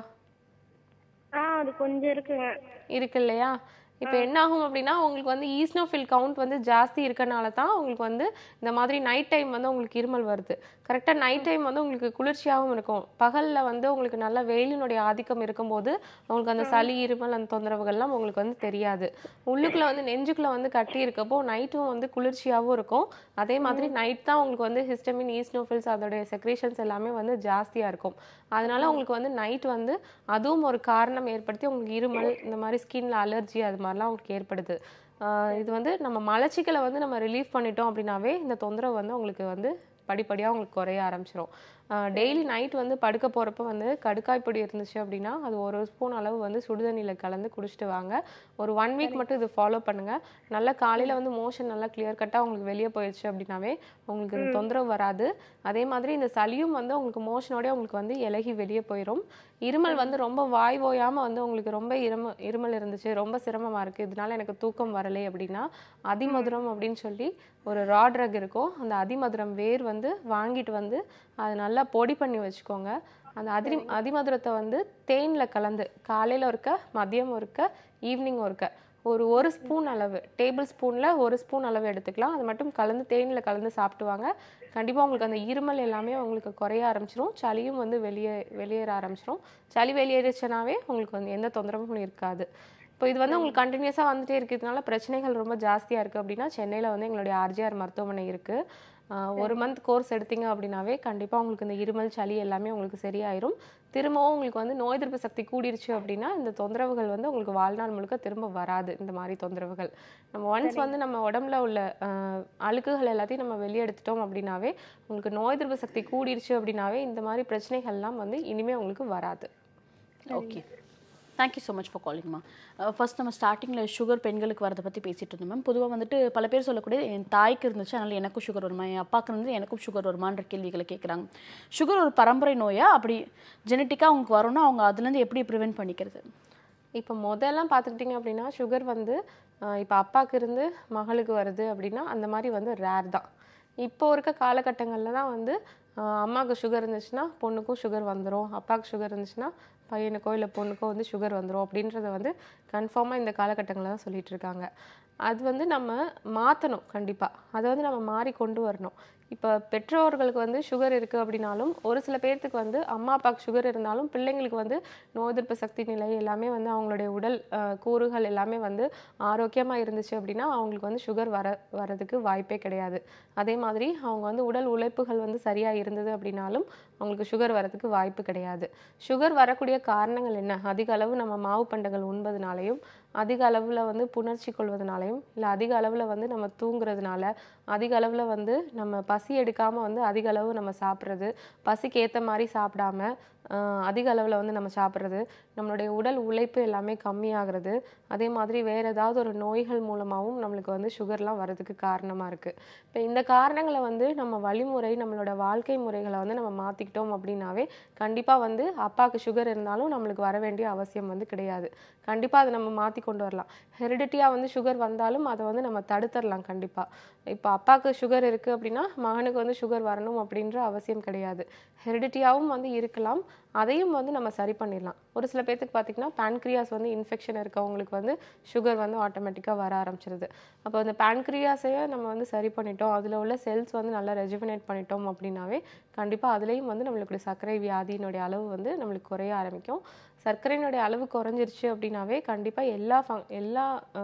ஆ அது கொஞ்சம் இருக்குங்க இருக்கு இல்லையா இப்போ என்ன ஆகும் அப்படின்னா உங்களுக்கு வந்து ஈஸ்னோஃபில் கவுண்ட் வந்து ஜாஸ்தி இருக்கனால தான் உங்களுக்கு வந்து இந்த மாதிரி நைட் டைம் வந்து உங்களுக்கு இருமல் வருது கரெக்டாக நைட் டைம் வந்து உங்களுக்கு குளிர்ச்சியாகவும் இருக்கும் பகலில் வந்து உங்களுக்கு நல்ல வெயிலினுடைய ஆதிக்கம் இருக்கும்போது உங்களுக்கு அந்த சளி இருமல் அந்த தொந்தரவுகள்லாம் உங்களுக்கு வந்து தெரியாது உள்ளுக்குள்ளே வந்து நெஞ்சுக்குள்ளே வந்து கட்டி இருக்கப்போ நைட்டும் வந்து குளிர்ச்சியாகவும் இருக்கும் அதே மாதிரி நைட் தான் உங்களுக்கு வந்து ஹிஸ்டமின் ஈஸ்னோஃபில்ஸ் அதோடைய செக்ரேஷன்ஸ் எல்லாமே வந்து ஜாஸ்தியாக இருக்கும் அதனால உங்களுக்கு வந்து நைட் வந்து அதுவும் ஒரு காரணம் ஏற்படுத்தி உங்களுக்கு இருமல் இந்த மாதிரி ஸ்கின்ல அலர்ஜி அது மாதிரிலாம் உங்களுக்கு ஏற்படுது ஆஹ் இது வந்து நம்ம மலச்சிக்கலை வந்து நம்ம ரிலீஃப் பண்ணிட்டோம் அப்படின்னாவே இந்த தொந்தரவு வந்து உங்களுக்கு வந்து படிப்படியாக உங்களுக்கு குறைய ஆரம்பிச்சிரும் டெய்லி நைட் வந்து படுக்க போகிறப்ப வந்து கடுக்காய் பொடி இருந்துச்சு அப்படின்னா அது ஒரு ஸ்பூன் அளவு வந்து சுடுதண்ணியில் கலந்து குடிச்சிட்டு வாங்க ஒரு ஒன் வீக் மட்டும் இது ஃபாலோ பண்ணுங்க நல்லா காலையில் வந்து மோஷன் நல்லா கிளியர் கட்டாக உங்களுக்கு வெளியே போயிடுச்சு அப்படின்னாவே உங்களுக்கு இந்த தொந்தரவு வராது அதே மாதிரி இந்த சளியும் வந்து உங்களுக்கு மோஷனோடய உங்களுக்கு வந்து இலகி வெளியே போயிடும் இருமல் வந்து ரொம்ப வாய் ஓயாமல் வந்து உங்களுக்கு ரொம்ப இரும இருமல் இருந்துச்சு ரொம்ப சிரமமாக இருக்குது இதனால எனக்கு தூக்கம் வரலை அப்படின்னா அதிமதுரம் அப்படின்னு சொல்லி ஒரு ரா ட்ரக் இருக்கும் அந்த அதிமதுரம் வேர் வந்து வாங்கிட்டு வந்து அதை நல்லா பொடி பண்ணி வச்சுக்கோங்க அந்த அதி அதிமதுரத்தை வந்து தேனில் கலந்து காலையில் ஒருக்க மதியம் ஒருக்க ஈவினிங் ஒருக்க ஒரு ஒரு ஸ்பூன் அளவு டேபிள் ஸ்பூனில் ஒரு ஸ்பூன் அளவு எடுத்துக்கலாம் அது மட்டும் கலந்து தேனில் கலந்து சாப்பிட்டுவாங்க கண்டிப்பாக உங்களுக்கு அந்த இருமல் எல்லாமே உங்களுக்கு குறைய ஆரம்பிச்சிரும் சளியும் வந்து வெளியே வெளியேற ஆரம்பிச்சிரும் சளி வெளியேறிச்சுனாவே உங்களுக்கு வந்து எந்த தொந்தரவும் இருக்காது இப்போ இது வந்து உங்களுக்கு கண்டினியூஸாக வந்துட்டே இருக்கிறதுனால பிரச்சனைகள் ரொம்ப ஜாஸ்தியாக இருக்குது அப்படின்னா சென்னையில் வந்து எங்களுடைய ஆர்ஜிஆர் மருத்துவமனை இருக்குது ஒரு மந்த் கோர்ஸ் எடுத்தீங்க அப்படின்னாவே கண்டிப்பாக உங்களுக்கு இந்த இருமல் சளி எல்லாமே உங்களுக்கு சரியாயிரும் திரும்பவும் உங்களுக்கு வந்து நோய் எதிர்ப்பு சக்தி கூடிருச்சு அப்படின்னா இந்த தொந்தரவுகள் வந்து உங்களுக்கு வாழ்நாள் முழுக்க திரும்ப வராது இந்த மாதிரி தொந்தரவுகள் நம்ம ஒன்ஸ் வந்து நம்ம உடம்புல உள்ள அஹ், அழுக்குகள் எல்லாத்தையும் நம்ம வெளியே எடுத்துட்டோம் அப்படின்னாவே உங்களுக்கு நோய் எதிர்ப்பு சக்தி கூடிருச்சு அப்படின்னாவே இந்த மாதிரி பிரச்சனைகள்லாம் வந்து இனிமே உங்களுக்கு வராது okay thank you so much for காலிங்மா ஃபர்ஸ்ட் நம்ம ஸ்டார்டிங்கில் சுகர் பெண்களுக்கு வரதை பற்றி பேசிட்டு இருந்தோம் மேம் பொதுவாக வந்துட்டு பல பேர் சொல்லக்கூடிய என் தாய்க்கு இருந்துச்சு அதனால் எனக்கும் சுகர் வருமா என் அப்பாவுக்கு இருந்து எனக்கும் சுகர் வருமான்ற கேள்விகளை கேட்குறாங்க சுகர் ஒரு பரம்பரை நோயா அப்படி ஜெனட்டிக்காக அவங்களுக்கு வரும்னா அவங்க அதுலேருந்து எப்படி ப்ரிவென்ட் பண்ணிக்கிறது இப்போ முதல்லாம் பார்த்துக்கிட்டிங்க அப்படின்னா சுகர் வந்து இப்போ அப்பாவுக்கு இருந்து மகளுக்கு வருது அப்படின்னா அந்த மாதிரி வந்து ரேர் தான் இப்போ இருக்க காலகட்டங்களில் தான் வந்து ஆஹ் அம்மாவுக்கு சுகர் இருந்துச்சுன்னா பொண்ணுக்கும் சுகர் வந்துடும் அப்பாவுக்கு சுகர் இருந்துச்சுன்னா பையனுக்கோ இல்லை பொண்ணுக்கோ வந்து சுகர் வந்துடும் அப்படின்றத வந்து கன்ஃபார்மாக இந்த காலகட்டங்களில் தான் சொல்லிட்டு இருக்காங்க அது வந்து நம்ம மாற்றணும் கண்டிப்பாக அதை வந்து நம்ம மாறி கொண்டு வரணும் இப்போ பெற்றோர்களுக்கு வந்து சுகர் இருக்குது அப்படின்னாலும் ஒரு சில பேர்த்துக்கு வந்து அம்மா அப்பாவுக்கு சுகர் இருந்தாலும் பிள்ளைங்களுக்கு வந்து நோய் எதிர்ப்பு சக்தி நிலை எல்லாமே வந்து அவங்களுடைய உடல் ஆஹ், கூறுகள் எல்லாமே வந்து ஆரோக்கியமாக இருந்துச்சு அப்படின்னா அவங்களுக்கு வந்து சுகர் வர வரதுக்கு வாய்ப்பே கிடையாது அதே மாதிரி அவங்க வந்து உடல் உழைப்புகள் வந்து சரியாக இருந்தது அப்படின்னாலும் அவங்களுக்கு சுகர் வரதுக்கு வாய்ப்பு கிடையாது சுகர் வரக்கூடிய காரணங்கள் என்ன அதிக அளவு நம்ம மாவு பண்டங்கள் உண்பதுனாலையும் அதிக அளவில் வந்து புணர்ச்சி கொள்வதனாலையும் இல்லை அதிக அளவில் வந்து நம்ம தூங்குறதுனால அதிக அளவில் வந்து நம்ம பசி எடுக்காமல் வந்து அதிக அளவு நம்ம சாப்பிட்றது பசிக்கு ஏற்ற மாதிரி சாப்பிடாம ஆஹ், அதிக அளவில் வந்து நம்ம சாப்பிட்றது நம்மளுடைய உடல் உழைப்பு எல்லாமே கம்மியாகிறது அதே மாதிரி வேறு ஏதாவது ஒரு நோய்கள் மூலமாகவும் நம்மளுக்கு வந்து சுகர்லாம் வரதுக்கு காரணமாக இருக்குது இப்போ இந்த காரணங்களை வந்து நம்ம வழிமுறை நம்மளோட வாழ்க்கை முறைகளை வந்து நம்ம மாற்றிக்கிட்டோம் அப்படின்னாவே கண்டிப்பாக வந்து அப்பாவுக்கு சுகர் இருந்தாலும் நம்மளுக்கு வர வேண்டிய அவசியம் வந்து கிடையாது கண்டிப்பாக அதை நம்ம மாற்றி கொண்டு வரலாம் ஹெரிடிட்டியாக வந்து சுகர் வந்தாலும் அதை வந்து நம்ம தடுத்துடலாம் கண்டிப்பாக இப்போ அப்பாவுக்கு சுகர் இருக்குது அப்படின்னா மகனுக்கு வந்து சுகர் வரணும் அப்படின்ற அவசியம் கிடையாது ஹெரிடிட்டியாகவும் வந்து இருக்கலாம் அதையும் வந்து நம்ம சரி பண்ணிடலாம் ஒரு சில பேர்த்துக்கு பார்த்திங்கன்னா pancreas வந்து இன்ஃபெக்ஷன் இருக்கவங்களுக்கு வந்து சுகர் வந்து ஆட்டோமேட்டிக்காக வர ஆரம்பிச்சிருது அப்போ அந்த pancreas-ஐயே நம்ம வந்து சரி பண்ணிட்டோம் அதில் உள்ள செல்ஸ் வந்து நல்லா ரெஜுவினேட் பண்ணிட்டோம் அப்படின்னாவே கண்டிப்பாக அதுலேயும் வந்து நம்மளுக்கு சர்க்கரை வியாதியினுடைய அளவு வந்து நம்மளுக்கு குறைய ஆரம்பிக்கும் சர்க்கரையினுடைய அளவு குறைஞ்சிருச்சு அப்படின்னாவே கண்டிப்பாக எல்லா ஃபங் எல்லா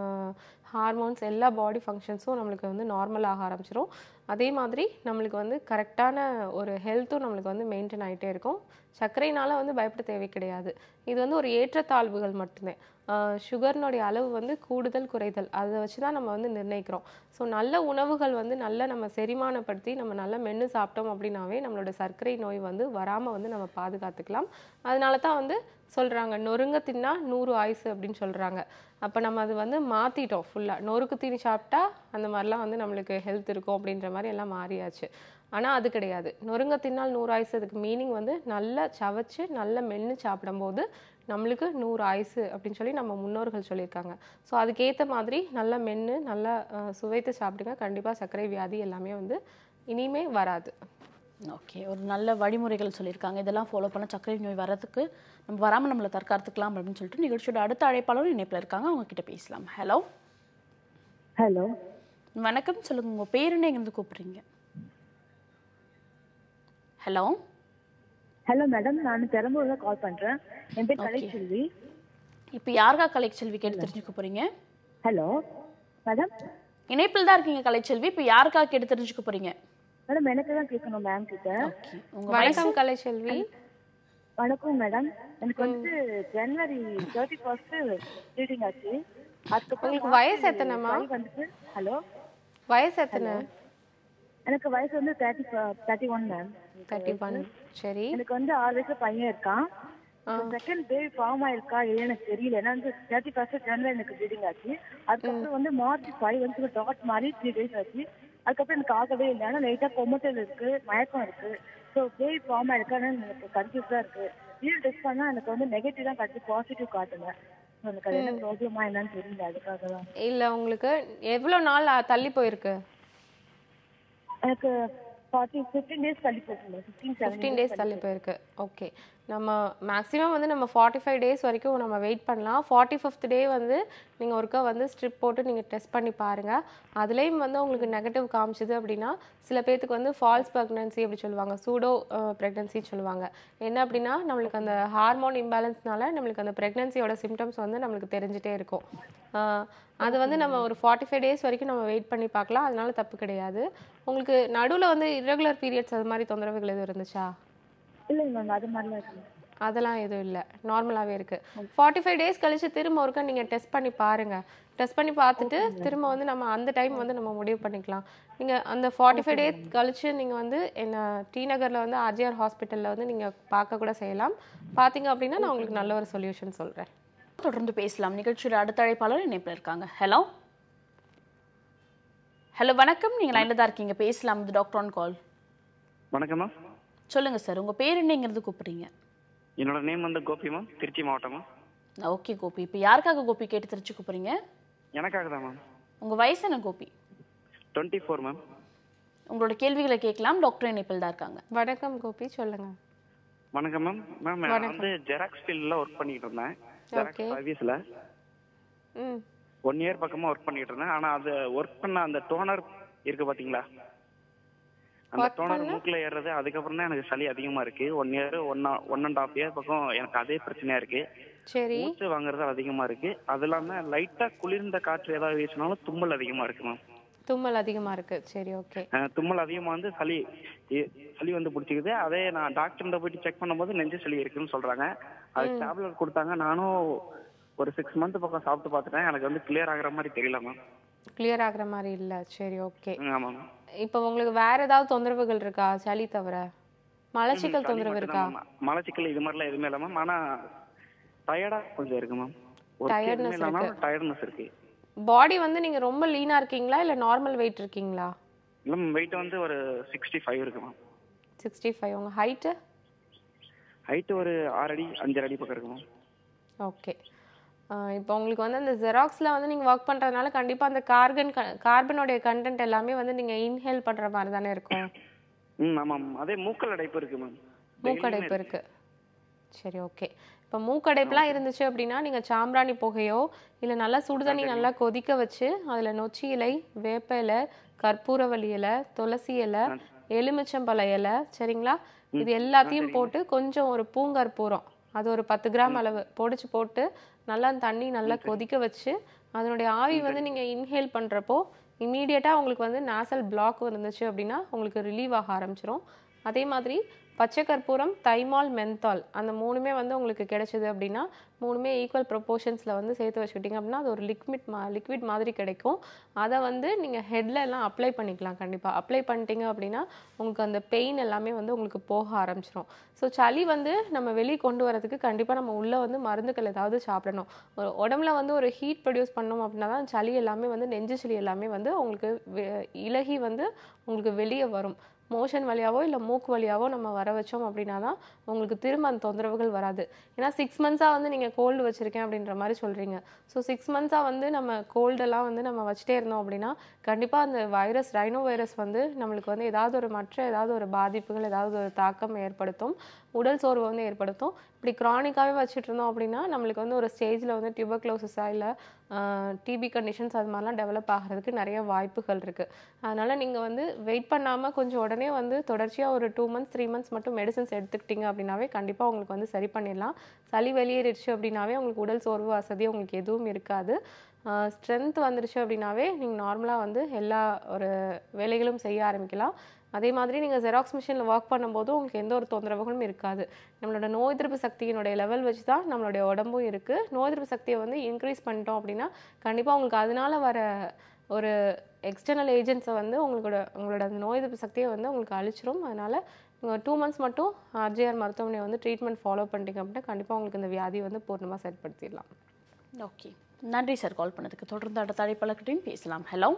ஹார்மோன்ஸ் எல்லா பாடி ஃபங்க்ஷன்ஸும் நம்மளுக்கு வந்து நார்மல் ஆக ஆரம்பிச்சிரும் அதே மாதிரி நம்மளுக்கு வந்து கரெக்டான ஒரு ஹெல்த்தும் நம்மளுக்கு வந்து மெயின்டைன் ஆகிட்டே இருக்கும் சர்க்கரையினால வந்து பயப்பட தேவை கிடையாது இது வந்து ஒரு ஏற்றத்தாழ்வுகள் மட்டும்தான் சுகர்னுடைய அளவு வந்து கூடுதல் குறைதல் அதை வச்சு தான் நம்ம வந்து நிர்ணயிக்கிறோம் ஸோ நல்ல உணவுகள் வந்து நல்லா நம்ம செரிமானப்படுத்தி நம்ம நல்லா மென்று சாப்பிட்டோம் அப்படின்னாவே நம்மளோட சர்க்கரை நோய் வந்து வராமல் வந்து நம்ம பாதுகாத்துக்கலாம் அதனால தான் வந்து சொல்கிறாங்க நொறுங்க தின்னா நூறு ஆயுசு அப்படின்னு சொல்கிறாங்க அப்போ நம்ம அது வந்து மாற்றிட்டோம் ஃபுல்லாக நொறுக்கு தீனி சாப்பிட்டா அந்த மாதிரிலாம் வந்து நம்மளுக்கு ஹெல்த் இருக்கும் அப்படின்ற மாதிரி எல்லாம் மாறியாச்சு ஆனால் அது கிடையாது நொறுங்க தின்னால் நூறு ஆயுசு அதுக்கு மீனிங் வந்து நல்லா சவைச்சு நல்லா மென்று சாப்பிடும்போது நம்மளுக்கு நூறு ஆயுசு அப்படின்னு சொல்லி நம்ம முன்னோர்கள் சொல்லியிருக்காங்க ஸோ அதுக்கேற்ற மாதிரி நல்லா மென்று நல்லா அஹ், சுவைத்து சாப்பிடுங்க கண்டிப்பாக சர்க்கரை வியாதி எல்லாமே வந்து இனிமே வராது ஓகே ஒரு நல்ல வழிமுறைகள் சொல்லியிருக்காங்க இதெல்லாம் ஃபாலோ பண்ண சர்க்கரை நோய் வரதுக்கு நம்ம வராமல் நம்மளை தற்காத்துக்கலாம் அப்படின்னு சொல்லிட்டு நிகழ்ச்சியோட அடுத்த அழைப்பாளரும் இணைப்பில் இருக்காங்க அவங்க கிட்ட பேசலாம் ஹலோ ஹலோ வணக்கம் சொல்லுங்க உங்க பேர் என்ன எங்கிருந்து கூப்பிடுறீங்க ஹலோ ஹலோ மேடம் நான் பெரம்பூர்ல கால் பண்றேன் என் பேர் கலைச்செல்வி இப்போ யாருக்கா கலைச்செல்வி கேட்டு தெரிஞ்சுக்க போறீங்க ஹலோ மேடம் இணைப்பில் தான் இருக்கீங்க கலைச்செல்வி இப்போ யாருக்கா கேட்டு தெரிஞ்சுக்க போறீங்க மேடம் எனக்கு தான் கேட்கணும் மேம் கிட்ட ஓகே உங்க வயசு வணக்கம் கலைச்செல்வி வணக்கம் மேடம் எனக்கு வந்து ஜனவரி தேர்ட்டி ஃபர்ஸ்ட் ரீடிங் ஆச்சு அதுக்கப்புறம் உங்களுக்கு வயசு எத்தனைம்மா? five வந்துட்டு ஹலோ வயசு எத்தனை எனக்கு வயசு வந்து thirty thirty one ma'am thirty one சரி எனக்கு வந்து ஆறு வயசு பையன் இருக்கான் செகண்ட் பேபி ஃபார்ம் ஆயிருக்கா இல்லையா எனக்கு தெரியல ஏன்னா வந்து தேர்ட்டி ஃபர்ஸ்ட் ஜனவரி எனக்கு ரீடிங் ஆச்சு அதுக்கப்புறம் வந்து மார்ச் ஃபைவ் வந்து டாட் மாதிரி த்ரீ டேஸ் ஆச்சு அதுக்கப்புறம் எனக்கு ஆகவே இல்லை ஆனால் லைட்டாக கொமட்டல் இருக்கு மயக்கம் இருக்கு ஸோ பேபி ஃபார்ம் ஆயிருக்கான்னு எனக்கு கன்ஃபியூஸாக இருக்கு வீடு டெஸ்ட் பண்ணால் எனக்கு வந்து நெகட்டிவ் தான் காட்டு பாசிட்டிவ் காட்டுங்க ஸோ எனக்கு அது என்ன ப்ராப்ளமா என்னன்னு தெரியல அதுக்காக தான் இல்லை உங்களுக்கு எவ்வளோ நாள் ஆ- தள்ளி போயிருக்கு எனக்கு ஃபார்ட்டி ஃபிஃப்டீன் டேஸ் தள்ளி போட்டுருந்தேன் ஃபிஃப்டீன் ஃபிஃப்டீன் டேஸ் தள்ளி போயிருக்கு ஓகே நம்ம மேக்ஸிமம் வந்து நம்ம ஃபார்ட்டி ஃபைவ் டேஸ் வரைக்கும் நம்ம வெயிட் பண்ணலாம் ஃபார்ட்டி ஃபிஃப்த் டே வந்து நீங்கள் ஒருக்கா வந்து ஸ்ட்ரிப் போட்டு நீங்கள் டெஸ்ட் பண்ணி பாருங்கள் அதுலேயும் வந்து உங்களுக்கு நெகட்டிவ் காமிச்சுது அப்படின்னா சில பேர்த்துக்கு வந்து ஃபால்ஸ் ப்ரெக்னன்சி அப்படி சொல்லுவாங்க சூடோ ப்ரெக்னன்சி சொல்லுவாங்க என்ன அப்படின்னா நம்மளுக்கு அந்த ஹார்மோன் இம்பேலன்ஸ்னால நம்மளுக்கு அந்த ப்ரெக்னன்சியோட சிம்டம்ஸ் வந்து நம்மளுக்கு தெரிஞ்சிட்டே இருக்கும் ஆஹ் அது வந்து நம்ம ஒரு ஃபார்ட்டி ஃபைவ் டேஸ் வரைக்கும் நம்ம வெயிட் பண்ணி பார்க்கலாம் அதனால தப்பு கிடையாது உங்களுக்கு நடுவில் வந்து irregular பீரியட்ஸ் அது மாதிரி தொந்தரவுகள் எதுவும் இருந்துச்சா இல்லைங்க மேம் அது மாதிரிலாம் இருக்கு அதெல்லாம் எதுவும் இல்லை நார்மலாகவே இருக்குது ஃபார்ட்டி ஃபைவ் டேஸ் கழிச்சு திரும்ப ஒருக்கா நீங்கள் டெஸ்ட் பண்ணி பாருங்கள் டெஸ்ட் பண்ணி பார்த்துட்டு திரும்ப வந்து நம்ம அந்த டைம் வந்து நம்ம முடிவு பண்ணிக்கலாம் நீங்கள் அந்த ஃபார்ட்டி ஃபைவ் டேஸ் கழிச்சு நீங்கள் வந்து என்ன டி நகரில் வந்து ஆர்ஜிஆர் ஹாஸ்பிட்டலில் வந்து நீங்கள் பார்க்க கூட செய்யலாம் பார்த்தீங்க அப்படின்னா நான் உங்களுக்கு நல்ல ஒரு சொல்யூஷன் சொல்கிறேன் தொடர்ந்து பேசலாம் நிகழ்ச்சியோட அடுத்த அழைப்பாளர் இணைப்பில் இருக்காங்க ஹலோ ஹலோ வணக்கம் நீங்க லைன்ல தான் இருக்கீங்க பேசலாம் இது டாக்டர் ஆன் கால் வணக்கம் மேம் சொல்லுங்க சார் உங்க பேர் என்ன எங்கிருந்து கூப்பிடுறீங்க என்னோட நேம் வந்து கோபி மேம் திருச்சி மாவட்டம் மேம் ஓகே கோபி இப்போ யாருக்காக கோபி கேட்டு தெரிஞ்சுக்க போறீங்க எனக்காக தான் மேம் உங்க வயசு என்ன கோபி டுவெண்ட்டி ஃபோர் மேம் உங்களோட கேள்விகளை கேட்கலாம் டாக்டர் இணைப்பில் தான் இருக்காங்க வணக்கம் கோபி சொல்லுங்க வணக்கம் மேம் மேம் நான் வந்து ஜெராக்ஸ் ஃபீல்டில் ஒர்க் பண்ணிட்டு இருந்தேன் ஜெராக்ஸ் Okay. சர்வீஸில் ம் ஒன் இயர் பக்கமாக ஒர்க் பண்ணிட்டு இருந்தேன் ஆனால் அது ஒர்க் பண்ண அந்த டோனர் இருக்கு பார்த்தீங்களா அந்த Work டோனர் பண்ண? மூக்கில் ஏறுறது அதுக்கப்புறம் தான் எனக்கு சளி அதிகமாக இருக்கு one year one one and half year பக்கம் எனக்கு அதே பிரச்சனையா இருக்கு சரி மூச்சு வாங்குறது அதிகமாக இருக்கு அது இல்லாமல் லைட்டாக குளிர்ந்த காற்று ஏதாவது வீசினாலும் தும்மல் அதிகமாக இருக்கு மேம் தும்மல் அதிகமா இருக்கு சரி ஓகே அஹ் தும்மல் அதிகமாக வந்து சளி இ- சளி வந்து பிடிச்சிக்குது அதே நான் டாக்டர்கிட்ட போயிட்டு செக் பண்ணும்போது நெஞ்சு சளி இருக்குன்னு சொல்றாங்க அது டேப்லெட் கொடுத்தாங்க நானும் ஒரு சிக்ஸ் மந்த் பக்கம் சாப்பிட்டு பார்த்துட்டேன் எனக்கு வந்து கிளியர் ஆகுற மாதிரி தெரியல மேம் கிளியர் ஆகுற மாதிரி இல்ல சரி ஓகே ஆமாம் மேம் இப்போ உங்களுக்கு வேற ஏதாவது தொந்தரவுகள் இருக்கா சளி தவிர மலச்சிக்கல் சளி தொந்தரவு இருக்கா மட்டும்தான் மேம். மலச்சிக்கல் இது மாதிரிலாம் எதுவுமே இல்லை மேம் ஆனால் டயர்டா கொஞ்சம் இருக்கு மேம் ஒரு Tiredness எதுவுமே இல்லாமல் டயர்ட்னஸ் இருக்கு பாடி வந்து நீங்க ரொம்ப லீனா இருக்கீங்களா இல்ல நார்மல் வெயிட் இருக்கீங்களா இல்லை மேம் வெயிட் வந்து ஒரு சிக்ஸ்டி ஃபைவ் இருக்கு மேம் சிக்ஸ்டி ஃபைவ் உங்க ஹைட்டு ஹைட்டு ஒரு ஆறு அடி அஞ்சரை அடி பக்கம் இருக்கு மேம் ஓகே இப்போ உங்களுக்கு வந்து அந்த ஜெராக்ஸில் வந்து நீங்கள் ஒர்க் பண்ணுறதுனால கண்டிப்பாக அந்த கார்பன் கார்பனோடைய கண்டென்ட் எல்லாமே வந்து நீங்கள் இன்ஹேல் பண்ணுற மாதிரி தானே இருக்கும் ம் ஆமாம் மேம் அதே மூக்கல் அடைப்பு இருக்கு மேம் மூக்கடைப்பு இருக்கு சரி ஓகே இப்போ மூக்கடைப்புலாம் இருந்துச்சு அப்படின்னா நீங்கள் சாம்பிராணி புகையோ இல்லை நல்லா சுடுதண்ணி நல்லா கொதிக்க வச்சு அதில் நொச்சி இலை வேப்ப இலை கற்பூரவள்ளி இலை துளசி இலை எலுமிச்சம்பழ இலை சரிங்களா இது எல்லாத்தையும் போட்டு கொஞ்சம் ஒரு பூங்கற்பூரம் அது ஒரு பத்து கிராம் அளவு பொடிச்சு போட்டு நல்லா அந்த தண்ணி நல்லா கொதிக்க வச்சு அதனுடைய ஆவி வந்து நீங்கள் இன்ஹேல் பண்ணுறப்போ இம்மீடியட்டாக உங்களுக்கு வந்து நாசல் பிளாக் இருந்துச்சு அப்படின்னா உங்களுக்கு ரிலீவ் ஆக ஆரம்பிச்சிரும் அதே மாதிரி பச்சை கற்பூரம் தைமால் மென்தால் அந்த மூணுமே வந்து உங்களுக்கு கிடைச்சது அப்படின்னா மூணுமே ஈக்குவல் ப்ரொபோர்ஷன்ஸில் வந்து சேர்த்து வச்சுக்கிட்டிங்க அப்படின்னா அது ஒரு லிக்விட் மா லிக்விட் மாதிரி கிடைக்கும் அதை வந்து நீங்கள் ஹெட்ல எல்லாம் அப்ளை பண்ணிக்கலாம் கண்டிப்பாக அப்ளை பண்ணிட்டீங்க அப்படின்னா உங்களுக்கு அந்த பெயின் எல்லாமே வந்து உங்களுக்கு போக ஆரம்பிச்சிரும் ஸோ சளி வந்து நம்ம வெளியே கொண்டு வரதுக்கு கண்டிப்பாக நம்ம உள்ளே வந்து மருந்துகள் ஏதாவது சாப்பிடணும் ஒரு உடம்புல வந்து ஒரு ஹீட் ப்ரொடியூஸ் பண்ணோம் அப்படின்னா தான் சளி எல்லாமே வந்து நெஞ்சு சளி எல்லாமே வந்து உங்களுக்கு வெ- இலகி வந்து உங்களுக்கு வெளியே வரும் மோஷன் வழியாவோ இல்லை மூக்கு வழியாவோ நம்ம வர வச்சோம் அப்படின்னா தான் உங்களுக்கு திரும்ப அந்த தொந்தரவுகள் வராது ஏன்னா சிக்ஸ் மந்த்ஸாக வந்து நீங்கள் கோல்டு வச்சுருக்கேன் அப்படின்ற மாதிரி சொல்கிறீங்க ஸோ சிக்ஸ் மந்த்ஸாக வந்து நம்ம கோல்டெல்லாம் வந்து நம்ம வச்சுட்டே இருந்தோம் அப்படின்னா கண்டிப்பாக அந்த வைரஸ் ரைனோ வைரஸ் வந்து நம்மளுக்கு வந்து ஏதாவது ஒரு மற்ற ஏதாவது ஒரு பாதிப்புகள் ஏதாவது ஒரு தாக்கம் ஏற்படுத்தும் உடல் சோர்வு வந்து ஏற்படுத்தும் இப்படி க்ரானிக்காகவே வச்சுட்டு இருந்தோம் அப்படின்னா நம்மளுக்கு வந்து ஒரு ஸ்டேஜில் வந்து டியூபர்க்ளோசிஸா இல்லை டிபி கண்டிஷன்ஸ் அது மாதிரிலாம் டெவலப் ஆகிறதுக்கு நிறைய வாய்ப்புகள் இருக்குது அதனால் நீங்கள் வந்து வெயிட் பண்ணாமல் கொஞ்சம் உடனே வந்து தொடர்ச்சியாக ஒரு டூ மந்த்ஸ் த்ரீ மந்த்ஸ் மட்டும் மெடிசன்ஸ் எடுத்துக்கிட்டீங்க அப்படின்னாவே கண்டிப்பாக உங்களுக்கு வந்து சரி பண்ணிடலாம் சளி வெளியேறிடுச்சு அப்படின்னாவே உங்களுக்கு உடல் சோர்வு வசதி உங்களுக்கு எதுவும் இருக்காது ஸ்ட்ரென்த் வந்துருச்சு அப்படின்னாவே நீங்கள் நார்மலாக வந்து எல்லா ஒரு வேலைகளும் செய்ய ஆரம்பிக்கலாம் அதே மாதிரி நீங்கள் ஜெராக்ஸ் மிஷினில் ஒர்க் பண்ணும்போது உங்களுக்கு எந்த ஒரு தொந்தரவுகளும் இருக்காது நம்மளோட நோய் எதிர்ப்பு சக்தியினுடைய லெவல் வச்சு தான் நம்மளுடைய உடம்பும் இருக்குது நோய் எதிர்ப்பு சக்தியை வந்து இன்க்ரீஸ் பண்ணிட்டோம் அப்படின்னா கண்டிப்பாக உங்களுக்கு அதனால வர ஒரு எக்ஸ்டர்னல் ஏஜென்ட்ஸை வந்து உங்களோட உங்களோட அந்த நோய் எதிர்ப்பு சக்தியை வந்து உங்களுக்கு அழிச்சிரும் அதனால் நீங்கள் டூ மந்த்ஸ் மட்டும் ஆர்ஜிஆர் மருத்துவமனை வந்து ட்ரீட்மெண்ட் ஃபாலோ பண்ணிட்டீங்க அப்படின்னா கண்டிப்பாக உங்களுக்கு இந்த வியாதி வந்து பூர்ணமாக சரிப்படுத்திடலாம் ஓகே நன்றி சார் கால் பண்ணதுக்கு தொடர்ந்து அடுத்த அழைப்பாளர்கிட்டையும் பேசலாம் ஹலோ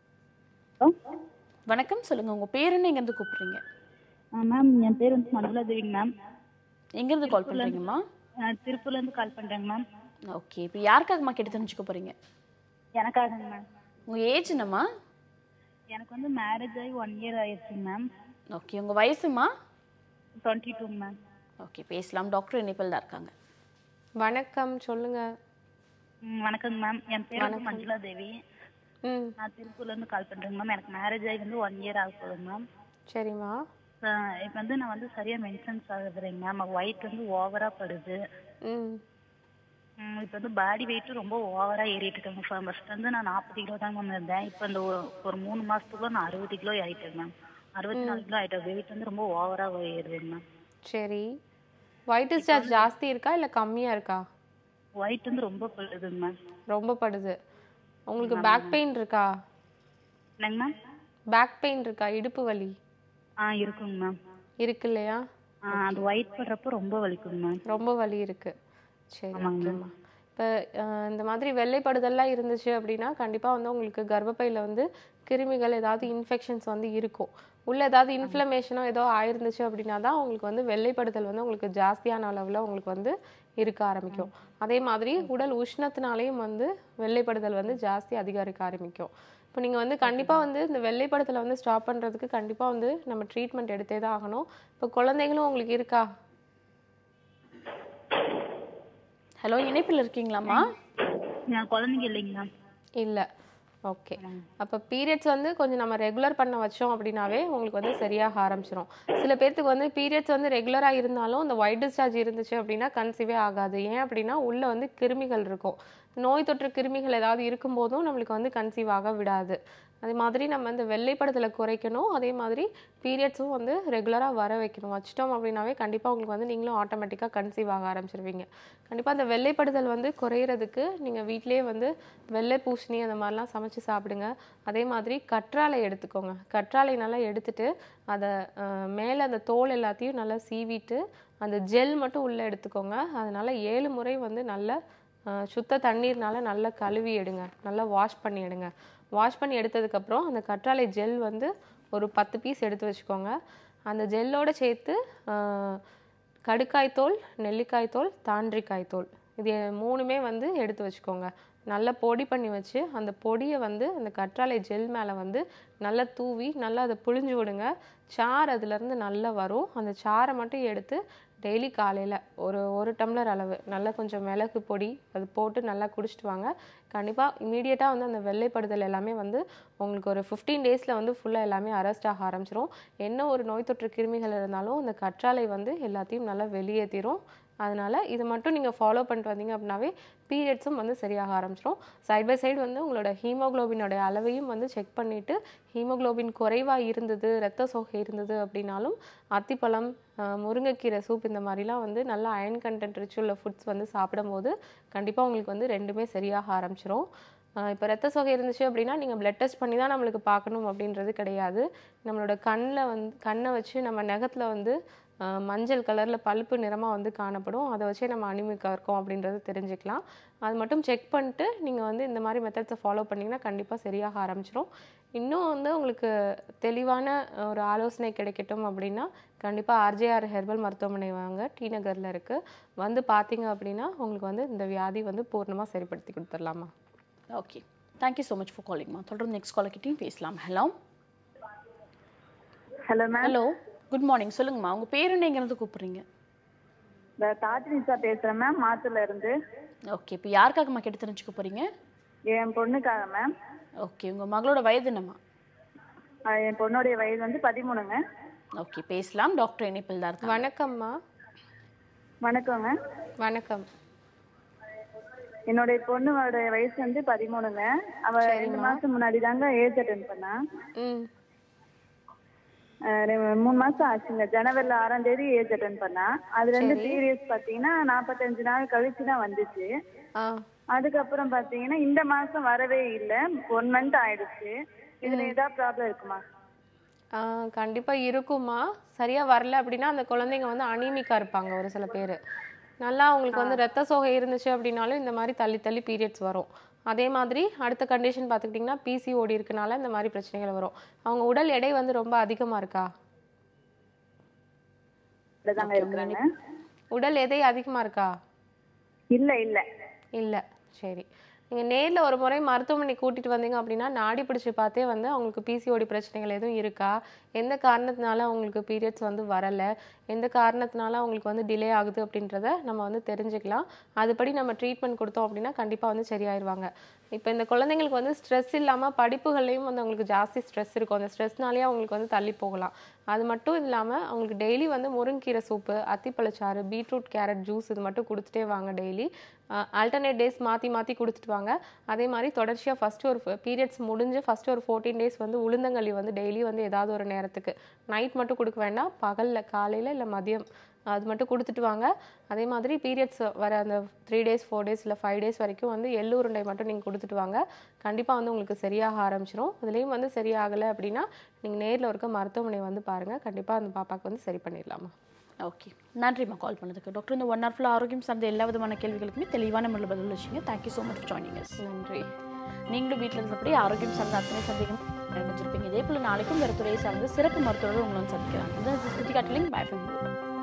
வணக்கம் சொல்லுங்க உங்க பேர் என்ன எங்கேருந்து கூப்பிடுறீங்க மேம் என் பேர் வந்து மனுலா தேவிங்க மேம் எங்கேருந்து கால் பண்றீங்கம்மா நான் திருப்பூர்ல இருந்து கால் பண்றேங்க மேம் ஓகே இப்போ யாருக்காகம்மா கேட்டு தெரிஞ்சுக்க போறீங்க எனக்காகங்க மேம் உங்க ஏஜ் என்னம்மா எனக்கு வந்து மேரேஜ் ஆகி ஒன் இயர் ஆயிடுச்சுங்க மேம் ஓகே உங்க வயசுமா டுவெண்ட்டி டூ மேம் ஓகே பேசலாம் டாக்டர் இணைப்பில் தான் இருக்காங்க வணக்கம் சொல்லுங்கள் வணக்கங்க மேம் என் பேர் வந்து மஞ்சுளா தேவி ம் நான் திருப்பூர்ல இருந்து கால் பண்றேங்க மேம் எனக்கு மேரேஜ் ஆகி வந்து ஒன் இயர் ஆக போகுதுங்க மேம் சரிம்மா இப்போ வந்து நான் வந்து சரியா மெயின்டெனன்ஸ் ஆகுதுங்க மேம் ஒயிட் வந்து ஓவரா படுது ம் ம், இப்போ வந்து பாடி வெயிட்டும் ரொம்ப ஓவரா ஏறிட்டு இருக்காங்க ஃபர்ஸ்ட் வந்து நான் நாற்பது கிலோ தாங்க மேம் இருந்தேன் இப்போ இந்த ஒரு- ஒரு மூணு மாசத்துக்குள்ள நான் அறுபது கிலோ ஆயிட்டேன் மேம் அறுபத்தி நாலு கிலோ ஆயிட்டேன் வெயிட் வந்து ரொம்ப ஓவரா ஏறுதுங்க மேம் சரி ஒயிட் ஸ்டார்ச் ஜாஸ்தி இருக்கா இல்லை கம்மியாக இருக்கா ஒயிட் வந்து ரொம்ப படுதுங்க மேம் ரொம்ப படுது உங்களுக்கு பேக் பெயின் இருக்கா என்னங்க மேம் பேக் பெயின் இருக்கா இடுப்பு வலி ஆ இருக்குங்க மேம் இருக்கு இல்லையா ஆ அது ஒயிட் படுறப்ப ரொம்ப வலிக்குங்க மேம் ரொம்ப வலி இருக்கு சரி ஓகேம்மா இப்போ இந்த மாதிரி வெள்ளைப்படுதல்லாம் இருந்துச்சு அப்படின்னா கண்டிப்பாக வந்து உங்களுக்கு கர்ப்பப்பையில் வந்து கிருமிகள் ஏதாவது இன்ஃபெக்ஷன்ஸ் வந்து இருக்கும் உள்ள ஏதாவது இன்ஃப்ளமேஷனோ ஏதோ ஆயிருந்துச்சு அப்படின்னா தான் உங்களுக்கு வந்து வெள்ளைப்படுதல் வந்து உங்களுக்கு ஜாஸ்தியான அளவில் உங்களுக்கு வந்து இருக்க ஆரம்பிக்கும் அதே மாதிரி உடல் உஷ்ணத்தினாலேயும் வந்து வெள்ளைப்படுதல் வந்து ஜாஸ்தி அதிகரிக்க ஆரம்பிக்கும் இப்போ நீங்கள் வந்து கண்டிப்பாக வந்து இந்த வெள்ளைப்படத்தில் வந்து ஸ்டாப் பண்ணுறதுக்கு கண்டிப்பாக வந்து நம்ம ட்ரீட்மெண்ட் எடுத்தே தான் ஆகணும் இப்போ குழந்தைகளும் உங்களுக்கு இருக்கா ஹலோ இணைப்பில் இருக்கீங்களாம்மா நான் குழந்தைங்க இல்லைங்களா இல்லை ஓகே அப்போ பீரியட்ஸ் வந்து கொஞ்சம் நம்ம ரெகுலர் பண்ண வச்சோம் அப்படின்னாவே உங்களுக்கு வந்து சரியாக ஆரம்பிச்சிரும் சில பேர்த்துக்கு வந்து பீரியட்ஸ் வந்து ரெகுலராக இருந்தாலும் இந்த ஒயிட் டிஸ்சார்ஜ் இருந்துச்சு அப்படின்னா கன்சீவே ஆகாது ஏன் அப்படின்னா உள்ளே வந்து கிருமிகள் இருக்கும் நோய் தொற்று கிருமிகள் ஏதாவது இருக்கும்போதும் நம்மளுக்கு வந்து கன்சீவ் ஆக விடாது அதே மாதிரி நம்ம இந்த வெள்ளைப்படத்தில் குறைக்கணும் அதே மாதிரி பீரியட்ஸும் வந்து ரெகுலராக வர வைக்கணும் வச்சிட்டோம் அப்படின்னாவே கண்டிப்பாக உங்களுக்கு வந்து நீங்களும் ஆட்டோமேட்டிக்காக கன்சீவ் ஆக ஆரம்பிச்சிருவீங்க கண்டிப்பாக அந்த வெள்ளைப்படுதல் வந்து குறையிறதுக்கு நீங்கள் வீட்டிலேயே வந்து வெள்ளை பூசணி அந்த மாதிரிலாம் சமைச்சு சாப்பிடுங்க அதே மாதிரி கற்றாழை எடுத்துக்கோங்க கற்றாழை நல்லா எடுத்துட்டு அதை மேலே அந்த தோல் எல்லாத்தையும் நல்லா சீவிட்டு அந்த ஜெல் மட்டும் உள்ளே எடுத்துக்கோங்க அதனால ஏழு முறை வந்து நல்ல அஹ், சுத்த தண்ணீர்னால நல்லா கழுவி எடுங்க நல்லா வாஷ் பண்ணி எடுங்க வாஷ் பண்ணி எடுத்ததுக்கப்புறம் அந்த கற்றாழை ஜெல் வந்து ஒரு பத்து பீஸ் எடுத்து வச்சுக்கோங்க அந்த ஜெல்லோட சேர்த்து அஹ், கடுக்காய் தோல் நெல்லிக்காய் தோல் தாண்டிக்காய் தோல் இது மூணுமே வந்து எடுத்து வச்சுக்கோங்க நல்லா பொடி பண்ணி வச்சு அந்த பொடியை வந்து அந்த கற்றாழை ஜெல் மேலே வந்து நல்லா தூவி நல்லா அதை புழிஞ்சு விடுங்க சாறு அதுலேருந்து நல்லா வரும் அந்த சாறை மட்டும் எடுத்து டெய்லி காலையில் ஒரு ஒரு டம்ளர் அளவு நல்லா கொஞ்சம் மிளகு பொடி அது போட்டு நல்லா குடிச்சிட்டு வாங்க கண்டிப்பாக இமீடியட்டாக வந்து அந்த வெள்ளைப்படுதல் எல்லாமே வந்து உங்களுக்கு ஒரு ஃபிஃப்டீன் டேஸில் வந்து ஃபுல்லாக எல்லாமே அரெஸ்ட் ஆக ஆரம்பிச்சிரும் என்ன ஒரு நோய் தொற்று கிருமிகள் இருந்தாலும் இந்த கற்றாழை வந்து எல்லாத்தையும் நல்லா வெளியேற்றிரும் அதனால இது மட்டும் நீங்கள் ஃபாலோ பண்ணிட்டு வந்தீங்க அப்படின்னாவே பீரியட்ஸும் வந்து சரியாக ஆரம்பிச்சிரும் சைட் பை சைடு வந்து உங்களோட ஹீமோகுளோபினோட அளவையும் வந்து செக் பண்ணிவிட்டு ஹீமோகுளோபின் குறைவாக இருந்தது ரத்த சோகை இருந்தது அப்படின்னாலும் அத்திப்பழம் ஆஹ் முருங்கைக்கீரை சூப் இந்த மாதிரிலாம் வந்து நல்லா அயன் கண்டென்ட் ரிச் உள்ள ஃபுட்ஸ் வந்து சாப்பிடும்போது கண்டிப்பாக உங்களுக்கு வந்து ரெண்டுமே சரியாக ஆரம்பிச்சிரும் இப்போ ரத்த சோகை இருந்துச்சு அப்படின்னா நீங்கள் பிளட் டெஸ்ட் பண்ணி தான் நம்மளுக்கு பார்க்கணும் அப்படின்றது கிடையாது நம்மளோட கண்ணில் வந்து கண்ணை வச்சு நம்ம நகத்தில் வந்து ஆஹ் மஞ்சள் கலரில் பழுப்பு நிறமாக வந்து காணப்படும் அதை வச்சே நம்ம அனிமிக்காக இருக்கோம் அப்படின்றது தெரிஞ்சுக்கலாம் அது மட்டும் செக் பண்ணிட்டு நீங்கள் வந்து இந்த மாதிரி மெத்தட்ஸை ஃபாலோ பண்ணிங்கன்னா கண்டிப்பாக சரியாக ஆரம்பிச்சிரும் இன்னும் வந்து உங்களுக்கு தெளிவான ஒரு ஆலோசனை கிடைக்கட்டும் அப்படின்னா கண்டிப்பாக ஆர்ஜேஆர் ஹெர்பல் மருத்துவமனை வாங்க டி நகரில் இருக்குது வந்து பார்த்தீங்க அப்படின்னா உங்களுக்கு வந்து இந்த வியாதி வந்து பூர்ணமாக சரிப்படுத்தி கொடுத்துடலாமா okay thank you so much for காலிங்மா தொடர்ந்து நெக்ஸ்ட் காலர்கிட்டையும் பேசலாம் hello hello ma'am hello good morning சொல்லுங்கம்மா உங்கள் பேர் என்ன எங்கேருந்து கூப்பிட்றீங்க இந்த தாஜினிசா பேசுறேன் மேம் மாத்தூர்ல இருந்து ஓகே இப்போ யாருக்காகம்மா கேட்டு தெரிஞ்சுக்க போகிறீங்க என் பொண்ணுக்காக மேம் ஓகே உங்கள் மகளோட வயது என்னம்மா அஹ் என் பொண்ணுடைய வயது வந்து பதிமூணுங்க ஓகே பேசலாம் டாக்டர் இணைப்பில் தான் இருக்காங்க வணக்கம்மா வணக்கங்க வணக்கம் என்னுடைய பொண்ணோட வயசு வந்து பதிமூணுங்க அவ ரெண்டு மாசம் முன்னாடி தாங்க ஏஜ் அட்டன் பண்ணா ம் அஹ் ரெ- மூணு மாசம் ஆச்சுங்க ஜனவரில ஆறாம் தேதி ஏஜ் அட்டன் பண்ணா அதுல இருந்து பீரியட்ஸ் பாத்தீங்கன்னா நாற்பத்தஞ்சு நாள் கழிச்சு தான் வந்துச்சு ஆ அதுக்கப்புறம் பாத்தீங்கன்னா இந்த மாசம் வரவே இல்ல ஒன் மந்த் ஆயிடுச்சு இதுல ஏதாவது ப்ராப்ளம் இருக்குமா ஆ, கண்டிப்பா இருக்குமா சரியா வரல அப்படின்னா அந்த குழந்தைங்க வந்து அனீமிக்கா இருப்பாங்க ஒரு சில பேர் நல்லா அவங்களுக்கு வந்து ரத்த சோகை இருந்துச்சு அப்படின்னாலும் இந்த மாதிரி தள்ளி தள்ளி பீரியட்ஸ் வரும் அதே மாதிரி அடுத்த கண்டிஷன் பார்த்துக்கிட்டிங்கன்னா பிசிஓடி இருக்கனால இந்த மாதிரி பிரச்சனைகள் வரும் அவங்க உடல் எடை வந்து ரொம்ப அதிகமா இருக்கா இதுதாங்க இருக்கிறாங்க உடல் எடை அதிகமா இருக்கா இல்ல இல்ல இல்லை சரி நீங்கள் நேரில் ஒரு முறை மருத்துவமனை கூட்டிட்டு வந்தீங்க அப்படின்னா நாடி பிடிச்சு பார்த்தே வந்து அவங்களுக்கு பிசிஓடி பிரச்சனைகள் எதுவும் இருக்கா எந்த காரணத்தினால அவங்களுக்கு பீரியட்ஸ் வந்து வரலை எந்த காரணத்தினால அவங்களுக்கு வந்து டிலே ஆகுது அப்படின்றத நம்ம வந்து தெரிஞ்சுக்கலாம் அதுபடி நம்ம ட்ரீட்மெண்ட் கொடுத்தோம் அப்படின்னா கண்டிப்பாக வந்து சரியாயிருவாங்க இப்போ இந்த குழந்தைங்களுக்கு வந்து ஸ்ட்ரெஸ் இல்லாமல் படிப்புகள்லையும் வந்து அவங்களுக்கு ஜாஸ்தி ஸ்ட்ரெஸ் இருக்கும் அந்த ஸ்ட்ரெஸ்னாலேயே அவங்களுக்கு வந்து தள்ளி போகலாம் அது மட்டும் இல்லாமல் அவங்களுக்கு டெய்லி வந்து முருங்கீரை சூப்பு அத்திப்பழச்சாறு பீட்ரூட் கேரட் ஜூஸ் இது மட்டும் கொடுத்துட்டே வாங்க டெய்லி ஆல்டர்னேட் டேஸ் மாற்றி மாற்றி கொடுத்துட்டு வாங்க அதே மாதிரி தொடர்ச்சியாக ஃபஸ்ட்டு ஒரு பீரியட்ஸ் முடிஞ்சு ஃபஸ்ட்டு ஒரு ஃபோர்டீன் டேஸ் வந்து உளுந்தங்களி வந்து டெய்லி வந்து ஏதாவது ஒரு நேரத்துக்கு நைட் மட்டும் கொடுக்க வேண்டாம் பகலில் காலையில் இல்லை மதியம் அது மட்டும் கொடுத்துட்டு வாங்க அதே மாதிரி பீரியட்ஸ் வர அந்த த்ரீ டேஸ் ஃபோர் டேஸ் இல்லை ஃபைவ் டேஸ் வரைக்கும் வந்து எள்ளு உருண்டை மட்டும் நீங்கள் கொடுத்துட்டு வாங்க கண்டிப்பாக வந்து உங்களுக்கு சரியாக ஆரம்பிச்சிரும் அதுலேயும் வந்து சரியாகலை அப்படின்னா நீங்கள் நேரில் இருக்க மருத்துவமனை வந்து பாருங்கள் கண்டிப்பாக அந்த பாப்பாக்கு வந்து சரி பண்ணிடலாமா ஓகே நன்றிம்மா கால் பண்ணதுக்கு டாக்டர் இந்த ஒன் ஹவர் ஃபுல்லாக ஆரோக்கியம் சார்ந்த எல்லா விதமான கேள்விகளுக்குமே தெளிவான முறையில் பதில் வச்சிங்க thank you so much for joining us நன்றி நீங்களும் வீட்டில் இருந்தபடி ஆரோக்கியம் சார்ந்த அத்தனை சந்தேகம் நினைச்சிருப்பீங்க இதே போல் நாளைக்கும் வேறு துறையை சார்ந்து சிறப்பு மருத்துவர்கள் உங்களை வந்து சந்திக்கிறாங்க இது ஸ்ருதி காட்டலிங் பை ஃப்ரம்